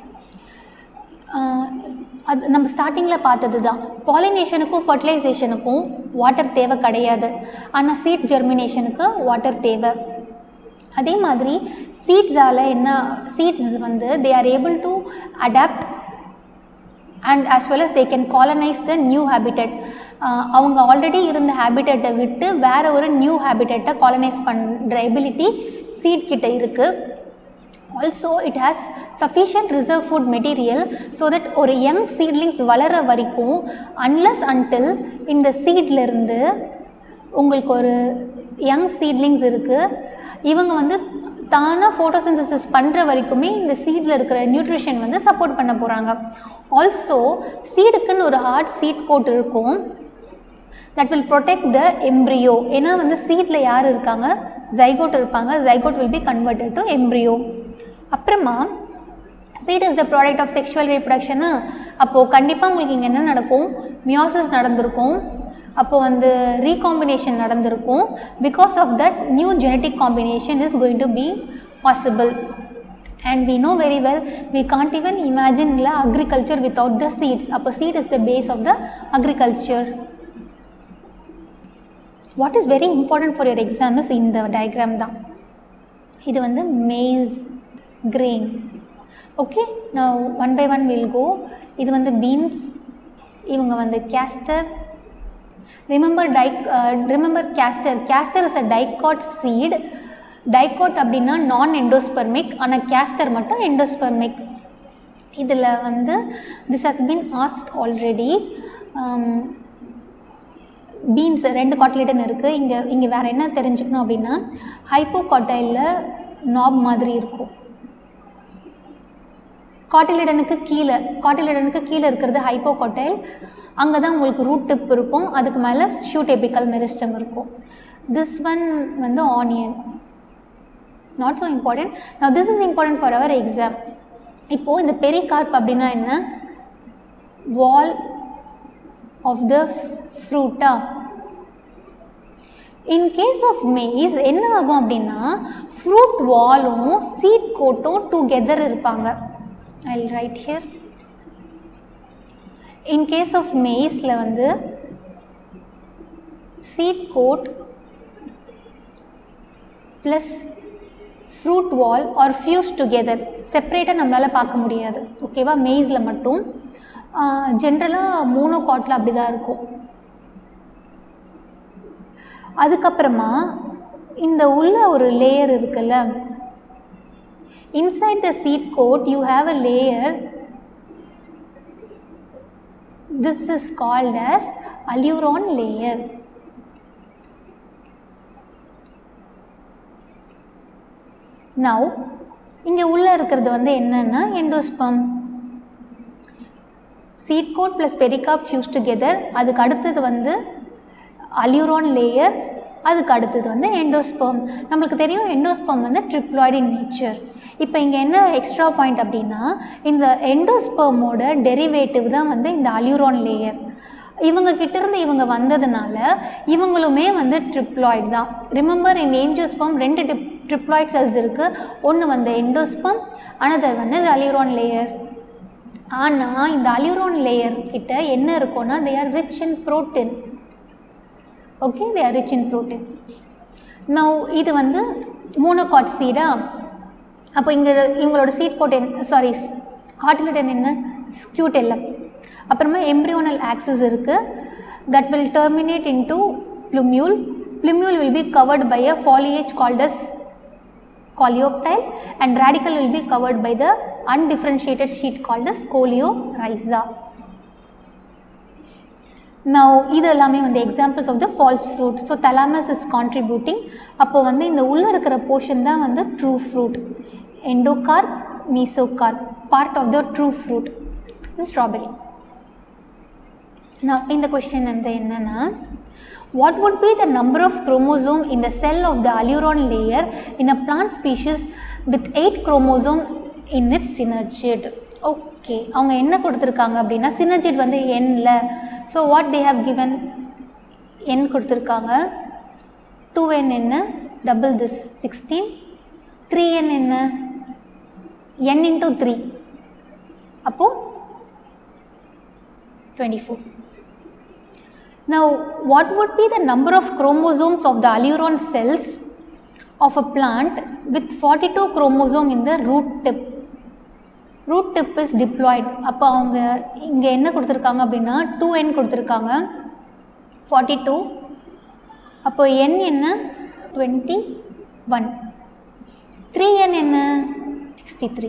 அது நம்ம ஸ்டார்டிங்கில் பார்த்தது தான் பாலினேஷனுக்கும் ஃபர்டிலைசேஷனுக்கும் வாட்டர் தேவை கிடையாது ஆனால் சீட் ஜெர்மினேஷனுக்கு வாட்டர் தேவை அதே மாதிரி சீட்ஸால் என்ன சீட்ஸ் வந்து they are able to adapt and as well as they can colonize the new habitat அவங்க ஆல்ரெடி இருந்த ஹேபிட்டட்டை விட்டு வேறு ஒரு நியூ ஹேபிட்டட்டை காலனைஸ் பண்ணுற எபிலிட்டி சீட் கிட்ட இருக்குது also it has sufficient reserve food material so that ஒரு யங் சீட்லிங்ஸ் வளர வரைக்கும் அன்லஸ் அன்டில் இந்த சீட்லேருந்து உங்களுக்கு ஒரு யங் சீட்லிங்ஸ் இருக்குது இவங்க வந்து தானாக ஃபோட்டோசிந்தசிஸ் பண்ணுற வரைக்குமே இந்த சீடில் இருக்கிற நியூட்ரிஷன் வந்து சப்போர்ட் பண்ண போகிறாங்க ஆல்சோ சீடுக்குன்னு ஒரு ஹார்ட் சீட் கோட் இருக்கும் that will protect the embryo ஏன்னா வந்து சீட்டில் யார் இருக்காங்க ஜைகோட் இருப்பாங்க zygote will be converted to embryo அப்புறமா seed is the product of sexual ரீப்ரடக்ஷனா அப்போது கண்டிப்பாக உங்களுக்கு இங்கே என்ன நடக்கும் மியோசிஸ் நடந்திருக்கும் அப்போது வந்து ரீகாம்பினேஷன் நடந்திருக்கும் because of that new genetic combination is going to be possible and we know very well we can't even imagine இல்லை அக்ரிகல்ச்சர் வித்தவுட் த சீட்ஸ் அப்போ seed is the base of the agriculture what is very important for your exam is இந்த diagram தான் இது வந்து maize grain okay நான் one by one will go இது வந்து beans இவங்க வந்து castor remember dicot remember castor castor is a dicot seed dicot அப்படின்னா நான் எண்டோஸ்பெர்மிக் ஆனால் கேஸ்டர் மட்டும் எண்டோஸ்பெர்மிக் இதில் வந்து this has been asked already beans ரெண்டு காட்லேட்டன் இருக்குது இங்கே இங்கே வேறு என்ன தெரிஞ்சுக்கணும் அப்படின்னா ஹைப்போகாட்டைலில் நாப் மாதிரி இருக்கும் காட்டிலிடனுக்கு கீழே காட்டிலிடனுக்கு கீழே இருக்கிறது ஹைப்போகாட்டைல் அங்கே தான் உங்களுக்கு ரூட் டிப் இருக்கும் அதுக்கு மேலே ஷூடெபிக்கல் மெரிஸ்டம் இருக்கும் திஸ் ஒன் வந்து onion not so important now this is important for our exam இப்போது இந்த பெரிகார்ப் அப்படின்னா என்ன வால் ஆஃப் த ஃப்ரூட்டா இன் கேஸ் ஆஃப் மெய்ஸ் என்ன ஆகும் அப்படின்னா ஃப்ரூட் வாலும் சீட் கோட்டும் டுகெதர் இருப்பாங்க I write here in case of மெய்ஸில் வந்து seed coat plus fruit wall are fuse together செப்பரேட்டாக நம்மளால் பார்க்க முடியாது ஓகேவா மெய்ஸில் மட்டும் ஜென்ரலாக மோனோ காட்டில் அப்படி தான் இருக்கும் அதுக்கப்புறமா இந்த உள்ள ஒரு லேயர் இருக்குல்ல inside the seed coat you have a layer this is called as aleurone layer now இங்கே உள்ளே இருக்கிறது வந்து என்னன்னா endosperm seed coat plus pericarp fuse together அதுக்கு அடுத்தது வந்து அல்யூரான் லேயர் அதுக்கு அடுத்தது வந்து எண்டோஸ்பெர்ம் நம்மளுக்கு தெரியும் எண்டோஸ்பெர்ம் வந்து ட்ரிப்ளாய்டு இன் நேச்சர் இப்போ இங்கே என்ன எக்ஸ்ட்ரா பாயிண்ட் அப்படின்னா இந்த எண்டோஸ்பெர்மோட டெரிவேட்டிவ் தான் வந்து இந்த அல்யூரான் லேயர் இவங்க கிட்டேருந்து இவங்க வந்ததுனால இவங்களுமே வந்து ட்ரிப்ளாய்டு தான் ரிமெம்பர் இந்த ஏஞ்சியோஸ்பம் ரெண்டு டிப் ட்ரிப்ளாய்ட் செல்ஸ் இருக்குது ஒன்று வந்து எண்டோஸ்பம் அனதர் வந்து அலியூரான் லேயர் ஆனால் இந்த அலியூரான் லேயர் கிட்ட என்ன இருக்கும்னா they are rich in protein okay they are rich in protein now இது வந்து மோனோகாட் சீடா அப்போ இங்கே இவங்களோட சீட் கோட் என்ன சாரி காட்டிலிடன் என்ன ஸ்கியூட்டெல்லம் அப்புறமா எம்ப்ரியோனல் ஆக்சஸ் இருக்குது that will terminate into plumule plumule will be covered by a foliage called as coleoptile and radicle will be covered by the undifferentiated sheet called as coleorhiza now இது எல்லாமே வந்து examples of the false fruit so thalamus is contributing அப்போ வந்து இந்த உள்ளே இருக்கிற portion தான் வந்து true fruit endocarp mesocarp part of the true fruit இது ஸ்ட்ராபெரி நான் இந்த கொஸ்டின் வந்து என்னென்னா what would be the number of chromosome in the cell of the alluron layer in a plant species with 8 chromosome in its synergid okay அவங்க என்ன கொடுத்துருக்காங்க அப்படின்னா synergid வந்து எண்ணில் so what they have given n கொடுத்துருக்காங்க two n என்ன double this sixteen three n என்ன n into three அப்போது twenty four Now, what would be the number of chromosomes of the alluron cells of a plant with 42 chromosome in the root tip? root tip is diploid அப்போ அவங்க இங்கே என்ன கொடுத்துருக்காங்க அப்படின்னா two என் கொடுத்துருக்காங்க forty two அப்போ என் என்ன டுவெண்ட்டி ஒன் த்ரீ என் என்ன சிக்ஸ்டி த்ரீ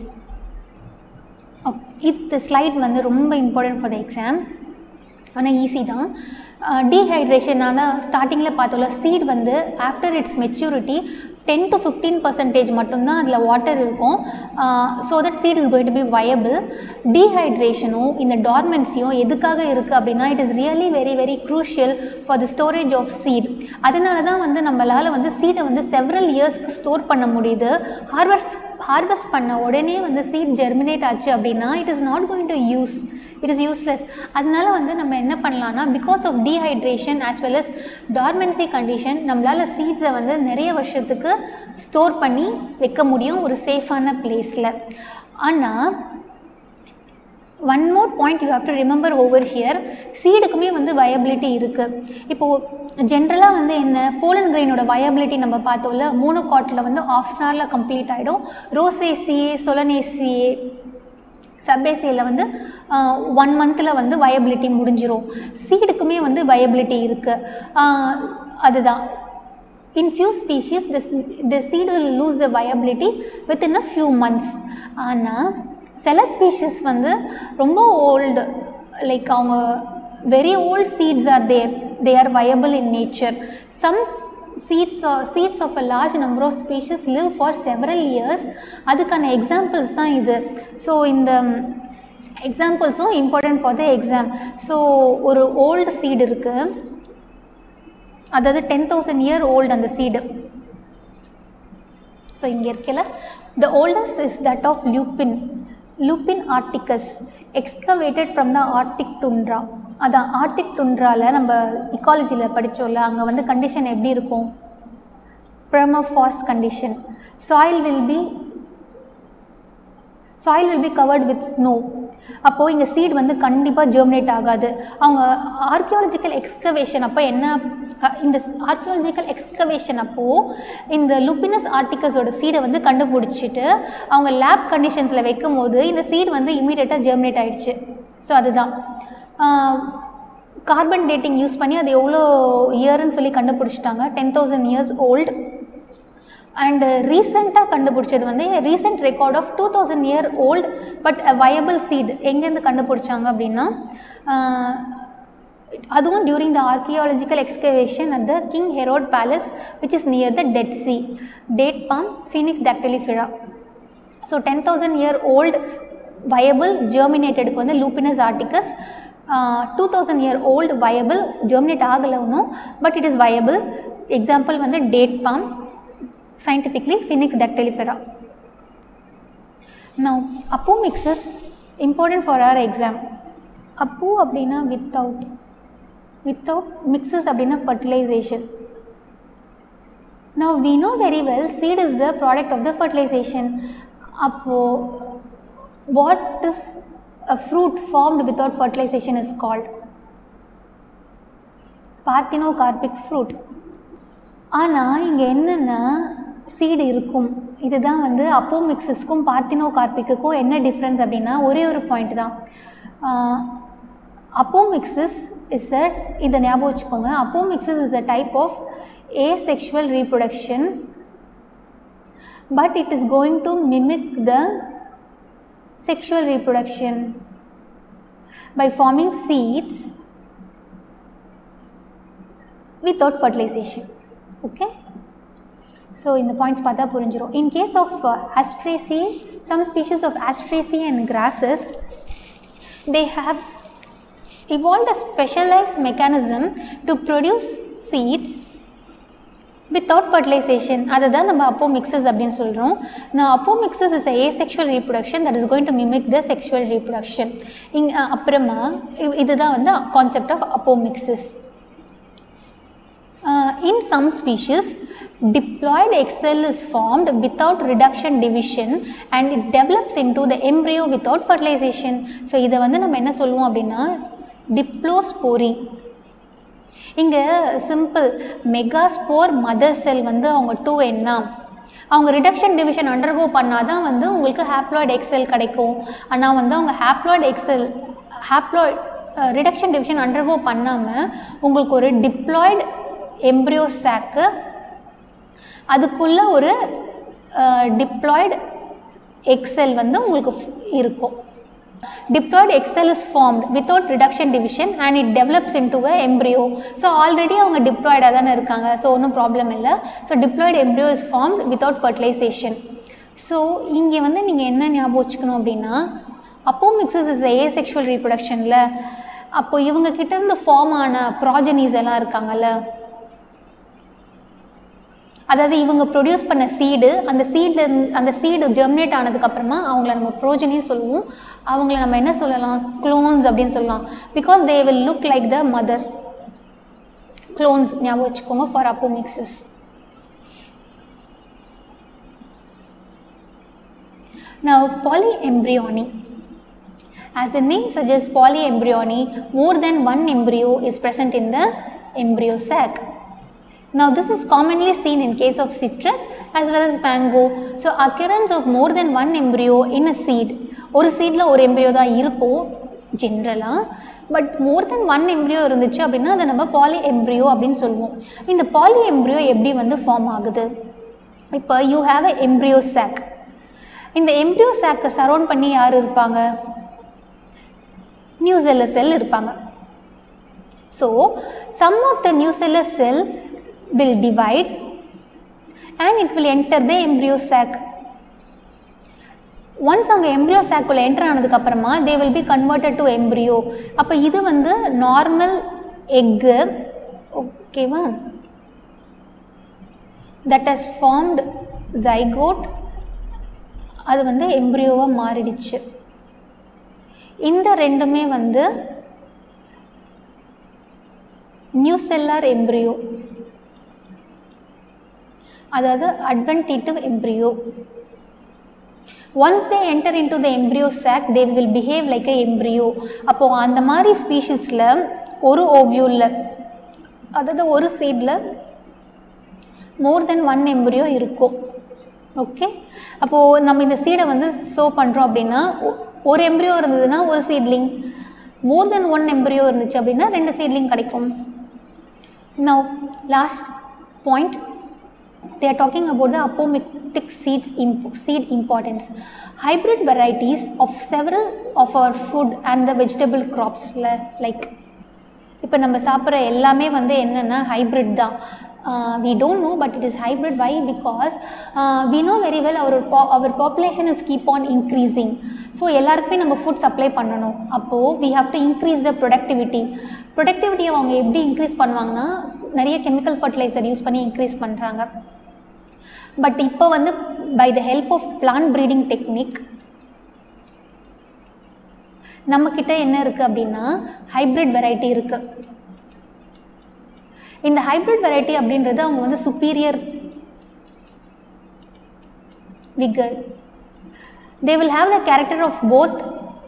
இந்த ஸ்லைட் வந்து ரொம்ப இம்பார்ட்டன்ட் ஃபார் த எக்ஸாம் ஆனால் ஈஸி தான் டீஹைட்ரேஷன் நாங்கள் ஸ்டார்டிங்கில் பார்த்தோம்ல சீட் வந்து after its maturity ten to fifteen percentage மட்டும்தான் அதில் வாட்டர் இருக்கும் so that seed is going to be viable டீஹைட்ரேஷனும் இந்த டார்மென்சியும் எதுக்காக இருக்குது அப்படின்னா it is really very very crucial for the storage of seed அதனால தான் வந்து நம்மளால் வந்து சீடை வந்து செவரல் இயர்ஸ்க்கு ஸ்டோர் பண்ண முடியுது ஹார்வெஸ்ட் ஹார்வெஸ்ட் பண்ண உடனே வந்து சீட் ஜெர்மினேட் ஆச்சு அப்படின்னா it is not going to use it is useless அதனால வந்து நம்ம என்ன பண்ணலாம்னா because of dehydration as well as dormancy condition நம்மளால் சீட்ஸை வந்து நிறைய வருஷத்துக்கு ஸ்டோர் பண்ணி வைக்க முடியும் ஒரு சேஃபான பிளேஸில் ஆனால் one more point you have to remember over here சீடுக்குமே வந்து வயபிலிட்டி இருக்குது இப்போது ஜென்ரலாக வந்து என்ன போலன் கிரெயினோட வயபிலிட்டி நம்ம பார்த்தோம்ல மூணு காட்டில் வந்து ஆஃப் அன் ஹவரில் கம்ப்ளீட் ஆகிடும் ரோசேசியே சொலனேசியே ஃபெபேசியில் வந்து ஒன் மந்தில் வந்து வயபிலிட்டி முடிஞ்சிரும் சீடுக்குமே வந்து வயபிலிட்டி இருக்குது அதுதான் in few species the the seed will lose the viability within a few months ஆனால் சில ஸ்பீஷிஸ் வந்து ரொம்ப ஓல்டு லைக் அவங்க very old seeds are there they are viable in nature some seeds seeds of a large number of species live for several years அதுக்கான examples தான் இது so இந்த எக்ஸாம்பிள்ஸும் important for the exam so ஒரு old seed இருக்குது அதாவது ten thousand year old அந்த seed so இங்கே இருக்கல the oldest is that of lupin lupin arcticus excavated from the Arctic tundra அதான் ஆர்டிக் டுண்ட்ராவில் நம்ம இக்காலஜியில் படித்தோம்ல அங்கே வந்து கண்டிஷன் எப்படி இருக்கும் permafrost condition soil will be soil will be covered with snow அப்போது இங்கே சீட் வந்து கண்டிப்பாக ஜெர்மினேட் ஆகாது அவங்க ஆர்கியாலஜிக்கல் எக்ஸ்கவேஷன் அப்போ என்ன க- இந்த ஆர்கியாலஜிக்கல் எக்ஸ்கவேஷன் அப்போது இந்த லுப்பினஸ் ஆர்டிகஸோட சீடை வந்து கண்டுபிடிச்சிட்டு அவங்க லேப் கண்டிஷன்ஸில் வைக்கும் போது இந்த சீட் வந்து இமீடியட்டாக ஜெர்மினேட் ஆயிடுச்சு ஸோ அதுதான் கார்பன் டேட்டிங் யூஸ் பண்ணி அது எவ்வளோ இயர்னு சொல்லி கண்டுபிடிச்சிட்டாங்க ten thousand years old and ரீசெண்டாக கண்டுபிடிச்சது வந்து recent record of two thousand year old but viable seed எங்கேருந்து கண்டுபிடிச்சாங்க அப்படின்னா ஆஹ், அதுவும் during the archaeological excavation at the King Herod palace which is near the Dead Sea date palm Phoenix dactylifera so ten thousand year old viable ஜெர்மினேட்டடுக்கு வந்து Lupinus arcticus two thousand year old viable germinate ஆகலை ஒன்றும் but it is viable example வந்து date palm scientifically Phoenix dactylifera. Now, apomix is important for our exam. அப்பு அப்படின்னா without without mixis அப்படின்னா fertilization Now we know very well seed is the product of the fertilization. அப்போ what is a fruit formed without fertilization is called parthenocarpic fruit ஆனால் இங்கே என்னென்னா seed இருக்கும் இதுதான் வந்து அப்போமிக்ஸஸ்க்கும் பார்த்தினோகார்பிக்குக்கும் என்ன டிஃப்ரென்ஸ் அப்படின்னா ஒரே ஒரு பாயிண்ட் தான் அப்போமிக்ஸஸ் இஸ் அ இதை ஞாபகம் வச்சுக்கோங்க apomixis is a type of asexual reproduction but it is going to mimic the sexual reproduction by forming seeds without fertilization okay so இந்த பாயிண்ட்ஸ் பார்த்தா புரிஞ்சிடும் in case of uh, astraceae some species of astraceae and grasses they have evolved a specialized mechanism to produce seeds without fertilization அதை தான் நம்ம apomixis அப்படின்னு சொல்கிறோம் நான் apomixis is asexual reproduction that is going to mimic the sexual reproduction இங் அப்புறமா இ- இதுதான் வந்து concept of apomixis in some species diploid egg cell is formed without reduction division and it develops into the embryo without fertilization so இதை வந்து நம்ம என்ன சொல்லுவோம் அப்படின்னா டிப்ளோஸ்போரி இங்கே சிம்பிள் மெகாஸ்போர் மதர் செல் வந்து அவங்க டூ என்ன அவங்க ரிடக்ஷன் டிவிஷன் அண்டர்கோ பண்ணால் தான் வந்து உங்களுக்கு ஹாப்ளாய்டு எக்ஸெல் கிடைக்கும் ஆனால் வந்து அவங்க haploid egg cell haploid reduction division undergo பண்ணாமல் உங்களுக்கு ஒரு டிப்ளாய்டு எம்ப்ரியோ சாக்கு அதுக்குள்ளே ஒரு டிப்ளாய்டு எக்ஸெல் வந்து உங்களுக்கு f- இருக்கும் diploid excel is formed without reduction division and it develops into a embryo so already அவங்க டிப்ளாய்டாக தானே இருக்காங்க ஸோ ஒன்றும் ப்ராப்ளம் இல்லை so diploid embryo is formed without fertilization so இங்கே வந்து நீங்கள் என்ன ஞாபகம் வச்சுக்கணும் அப்படின்னா apomixis is asexual ரீப்ரொடக்ஷனில் அப்போ இவங்க கிட்ட இருந்து ஃபார்ம் ஆன ப்ராஜனிஸ் எல்லாம் இருக்காங்கல்ல அதாவது இவங்க ப்ரொடியூஸ் பண்ண சீடு அந்த சீட்ல அந்த சீடு ஜெர்மினேட் ஆனதுக்கப்புறமா அவங்கள நம்ம ப்ரோஜனே சொல்லுவோம் அவங்கள நம்ம என்ன சொல்லலாம் க்ளோன்ஸ் அப்படின்னு சொல்லலாம் because they will look like the mother clones ஞாபகம் வச்சுக்கோங்க for apomixis Now, polyembryony. As the name suggests, polyembryony, more than one embryo is present in the embryo sac. Now, this is commonly seen in case of citrus as well as mango. So, occurrence of more than one embryo in a seed. ஒரு சீடில் ஒரு embryo தான் இருக்கும் ஜென்ரலாக but more then one embryo இருந்துச்சு அப்படின்னா அதை நம்ம poly embryo அப்படின்னு சொல்லுவோம் இந்த பாலி எம்ப்ரியோ எப்படி வந்து ஃபார்ம் ஆகுது இப்போ you have a embryo sac இந்த எம்ப்ரியோ சாக்கை சரௌண்ட் பண்ணி யார் இருப்பாங்க நியூசெல்லர் செல் இருப்பாங்க so some of the nucellar cell will divide and it will enter the embryo sac once அவங்க எம்ப்ரியோ சாக்குள்ளே என்டர் ஆனதுக்கப்புறமா they will be converted to embryo அப்போ இது வந்து நார்மல் எக்கு ஓகேவா தட் ஹஸ் ஃபார்ம்டு ஜைகோட் அது வந்து எம்ப்ரியோவாக மாறிடுச்சு இந்த ரெண்டுமே வந்து நியூசெல்லார் எம்ப்ரியோ அதாவது adventitive embryo once they enter into the embryo sac they will behave like a embryo அப்போது அந்த மாதிரி ஸ்பீஷிஸில் ஒரு ஓவியூவில் அதாவது ஒரு சீடில் மோர் தென் ஒன் எம்ப்ரியோ இருக்கும் ஓகே அப்போது நம்ம இந்த சீடை வந்து சோ பண்ணுறோம் அப்படின்னா ஒ- ஒரு எம்ப்ரியோ இருந்ததுன்னா ஒரு seedling more then one embryo இருந்துச்சு அப்படின்னா ரெண்டு சீட்லிங் கிடைக்கும் Now, last point, they are talking about the apomictic seeds imp- seed importance. Hybrid varieties of several of our food and the vegetable crops li- like இப்போ நம்ம சாப்பிட்ற எல்லாமே வந்து என்னென்னா ஹைப்ரிட் தான் we don't know but it is hybrid why because we know very well our our population is keep on increasing so எல்லாருக்குமே நம்ம food supply பண்ணணும் அப்போது we have to increase the productivity ப்ரொடக்டிவிட்டியை அவங்க எப்படி இன்க்ரீஸ் பண்ணுவாங்கன்னா நிறைய கெமிக்கல் ஃபர்டிலைசர் யூஸ் பண்ணி இன்க்ரீஸ் பண்ணுறாங்க பட் இப்போ வந்து by the help of plant breeding technique நம்மக்கிட்ட என்ன இருக்குது அப்படின்னா ஹைப்ரிட் வெரைட்டி இருக்குது இந்த ஹைப்ரிட் வெரைட்டி அப்படின்றது அவங்க வந்து superior vigour they will have the character of both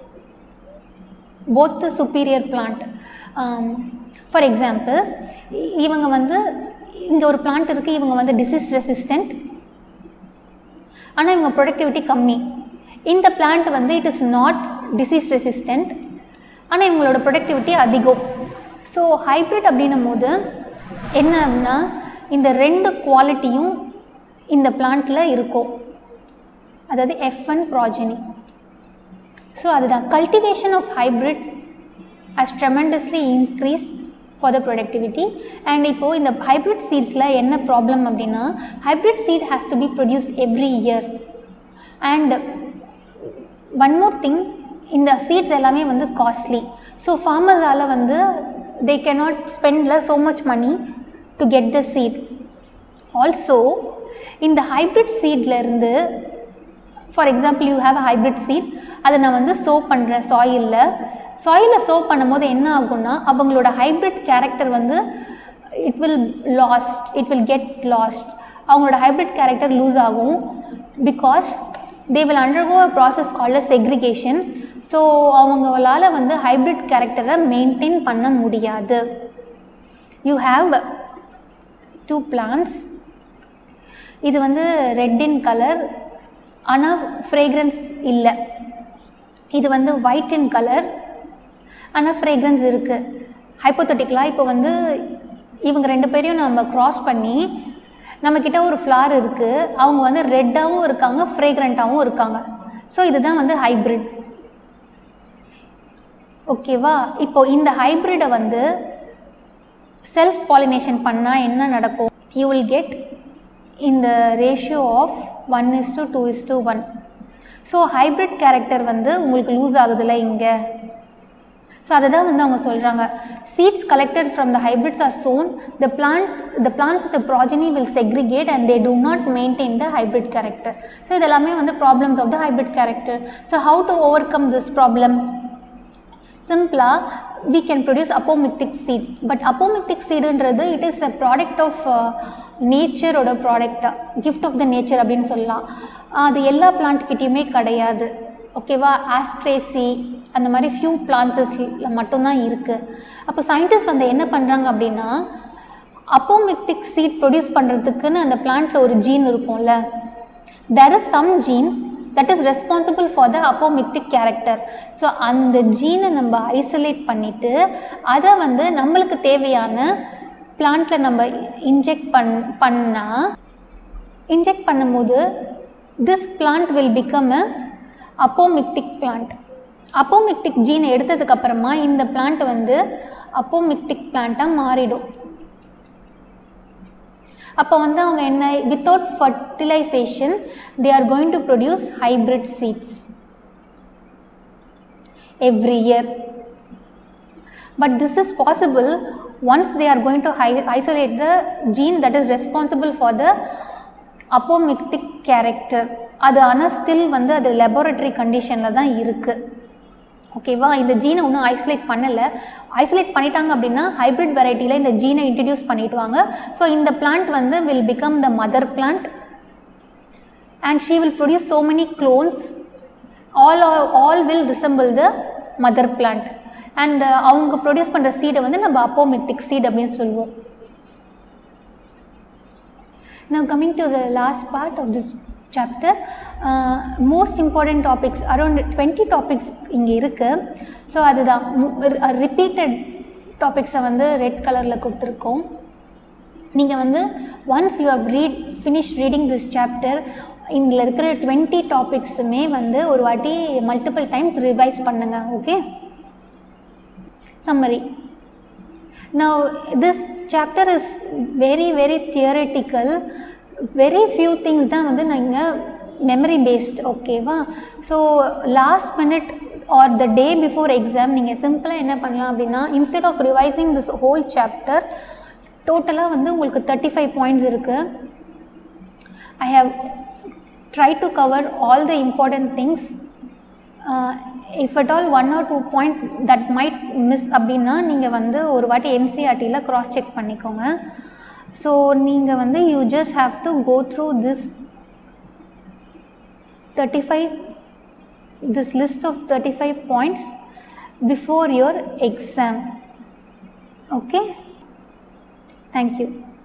both the superior plant for example இவங்க வந்து இங்கே ஒரு பிளான்ட் இருக்குது இவங்க வந்து டிசீஸ் ரெசிஸ்டன்ட் ஆனால் இவங்க ப்ரொடக்டிவிட்டி கம்மி இந்த பிளான்ட் வந்து it is not disease resistant ஆனால் இவங்களோட ப்ரொடக்டிவிட்டி அதிகம் ஸோ ஹைப்ரிட் அப்படின்னும் போது என்ன அப்படின்னா இந்த ரெண்டு குவாலிட்டியும் இந்த பிளான்ட்டில் இருக்கும் அதாவது எஃப் ஒன் ப்ராஜெனி ஸோ அதுதான் cultivation of hybrid has tremendously increased for the productivity and இப்போது இந்த ஹைப்ரிட் சீட்ஸில் என்ன ப்ராப்ளம் அப்படின்னா hybrid seed has to be produced every year and one more thing இந்த சீட்ஸ் எல்லாமே வந்து காஸ்ட்லி ஸோ ஃபார்மர்ஸால் வந்து தே cannot ஸ்பெண்டில் so much money to get the seed also இந்த ஹைப்ரிட் சீட்லேருந்து for example you have a hybrid seed அதை நான் வந்து சோ பண்ணுறேன் சாயிலில் சாயிலில் சோ பண்ணும்போது என்ன ஆகும்னா அவங்களோட ஹைப்ரிட் கேரக்டர் வந்து it will lost it will get lost அவங்களோட ஹைப்ரிட் கேரக்டர் லூஸ் ஆகும் because they will undergo a process called segregation so அவங்களால வந்து ஹைப்ரிட் கேரக்டரை மெயின்டைன் பண்ண முடியாது யூ ஹாவ் டூ பிளான்ஸ் இது வந்து ரெட் இன் கலர் ஆனால் ஃப்ரேக்ரன்ஸ் இல்லை இது வந்து ஒயிட் இன் கலர் ஆனால் ஃப்ரேக்ரன்ஸ் இருக்குது ஹைப்போத்தட்டிக்கலாக இப்போ வந்து இவங்க ரெண்டு பேரையும் நம்ம க்ராஸ் பண்ணி நம்மக்கிட்ட ஒரு ஃப்ளார் இருக்குது அவங்க வந்து ரெட்டாகவும் இருக்காங்க ஃப்ரேக்ரண்ட்டாகவும் இருக்காங்க ஸோ இதுதான் வந்து ஹைப்ரிட் ஓகேவா இப்போ இந்த ஹைப்ரிடை வந்து செல்ஃப் பாலினேஷன் பண்ணால் என்ன நடக்கும் யூ வில் கெட் இந்த ratio of one is to two is to one so hybrid character வந்து உங்களுக்கு லூஸ் ஆகுதுல்ல இங்கே ஸோ அதை தான் வந்து அவங்க சொல்கிறாங்க seeds collected from the hybrids are sown the plant the plants the progeny will segregate and they do not maintain the hybrid character so இதெல்லாமே வந்து problems of the hybrid character so how to overcome this problem சிம்பிளாக we can produce apomictic seeds but apomictic seedன்றது it is a product of நேச்சரோட product gift of the nature அப்படின்னு சொல்லலாம் அது எல்லா பிளான்ட்கிட்டேயுமே கிடையாது ஓகேவா ஆஸ்ட்ரேசி அந்த மாதிரி ஃபியூ பிளான்சஸில் மட்டும்தான் இருக்குது அப்போ சயின்டிஸ்ட் வந்து என்ன பண்ணுறாங்க அப்படின்னா அப்போமிக்டிக் சீட் ப்ரொடியூஸ் பண்ணுறதுக்குன்னு அந்த பிளான்ட்டில் ஒரு ஜீன் இருக்கும்ல there is some gene that is responsible for the apomictic character so அந்த ஜீனை நம்ம ஐசோலேட் பண்ணிவிட்டு அதை வந்து நம்மளுக்கு தேவையான பிளான்ட்டில் நம்ம இன்ஜெக்ட் பண் பண்ணால் இன்ஜெக்ட் பண்ணும்போது this plant will become a apomictic plant அப்போமிக்டிக் ஜீனை எடுத்ததுக்கு அப்புறமா இந்த பிளான்ட் வந்து அப்போமிக்டிக் பிளான்ட்டாக மாறிடும் அப்போ வந்து அவங்க என்ன without fertilization they are going to produce hybrid seeds every year but this is possible once they are going to hi- isolate the gene that is responsible for the apomictic character அது ஆனால் still வந்து அது laboratory கண்டிஷனில் தான் இருக்குது ஓகேவா இந்த ஜீனை இன்னும் ஐசோலேட் பண்ணலை ஐசோலேட் பண்ணிட்டாங்க அப்படின்னா ஹைப்ரிட் வெரைட்டியில் இந்த ஜீனை இன்ட்ரடியூஸ் பண்ணிடுவாங்க ஸோ இந்த பிளான்ட் வந்து will become the mother plant and she will produce so many clones all all will resemble the mother plant and அவங்க ப்ரொடியூஸ் பண்ணுற சீடை வந்து நம்ம அப்போமெக்டிக் சீட் அப்படின்னு சொல்லுவோம் Now coming to the last part of this chapter, uh, most important topics, around 20 topics இங்கே இருக்குது so அதுதான் ரிப்பீட்டட் டாபிக்ஸை வந்து ரெட் கலரில் கொடுத்துருக்கோம் நீங்கள் வந்து once you have read finish reading this chapter இதில் இருக்கிற டுவெண்ட்டி டாபிக்ஸுமே வந்து ஒரு வாட்டி மல்டிபிள் டைம்ஸ் ரிவைஸ் பண்ணுங்கள் okay summary now this chapter is very very theoretical very few things தான் வந்து நீங்கள் மெமரி பேஸ்ட் ஓகேவா so last minute or the day before exam நீங்கள் சிம்பிளாக என்ன பண்ணலாம் அப்படின்னா instead of revising this whole chapter டோட்டலாக வந்து உங்களுக்கு தேர்ட்டி ஃபைவ் பாயிண்ட்ஸ் இருக்குது I have try to cover all the important things if at all one or two points that might miss அப்படின்னா நீங்கள் வந்து ஒரு வாட்டி என்சிஆர்டியில் க்ராஸ் செக் பண்ணிக்கோங்க ஸோ நீங்கள் வந்து you just have to go through this thirty five this list of thirty five points before your exam okay thank you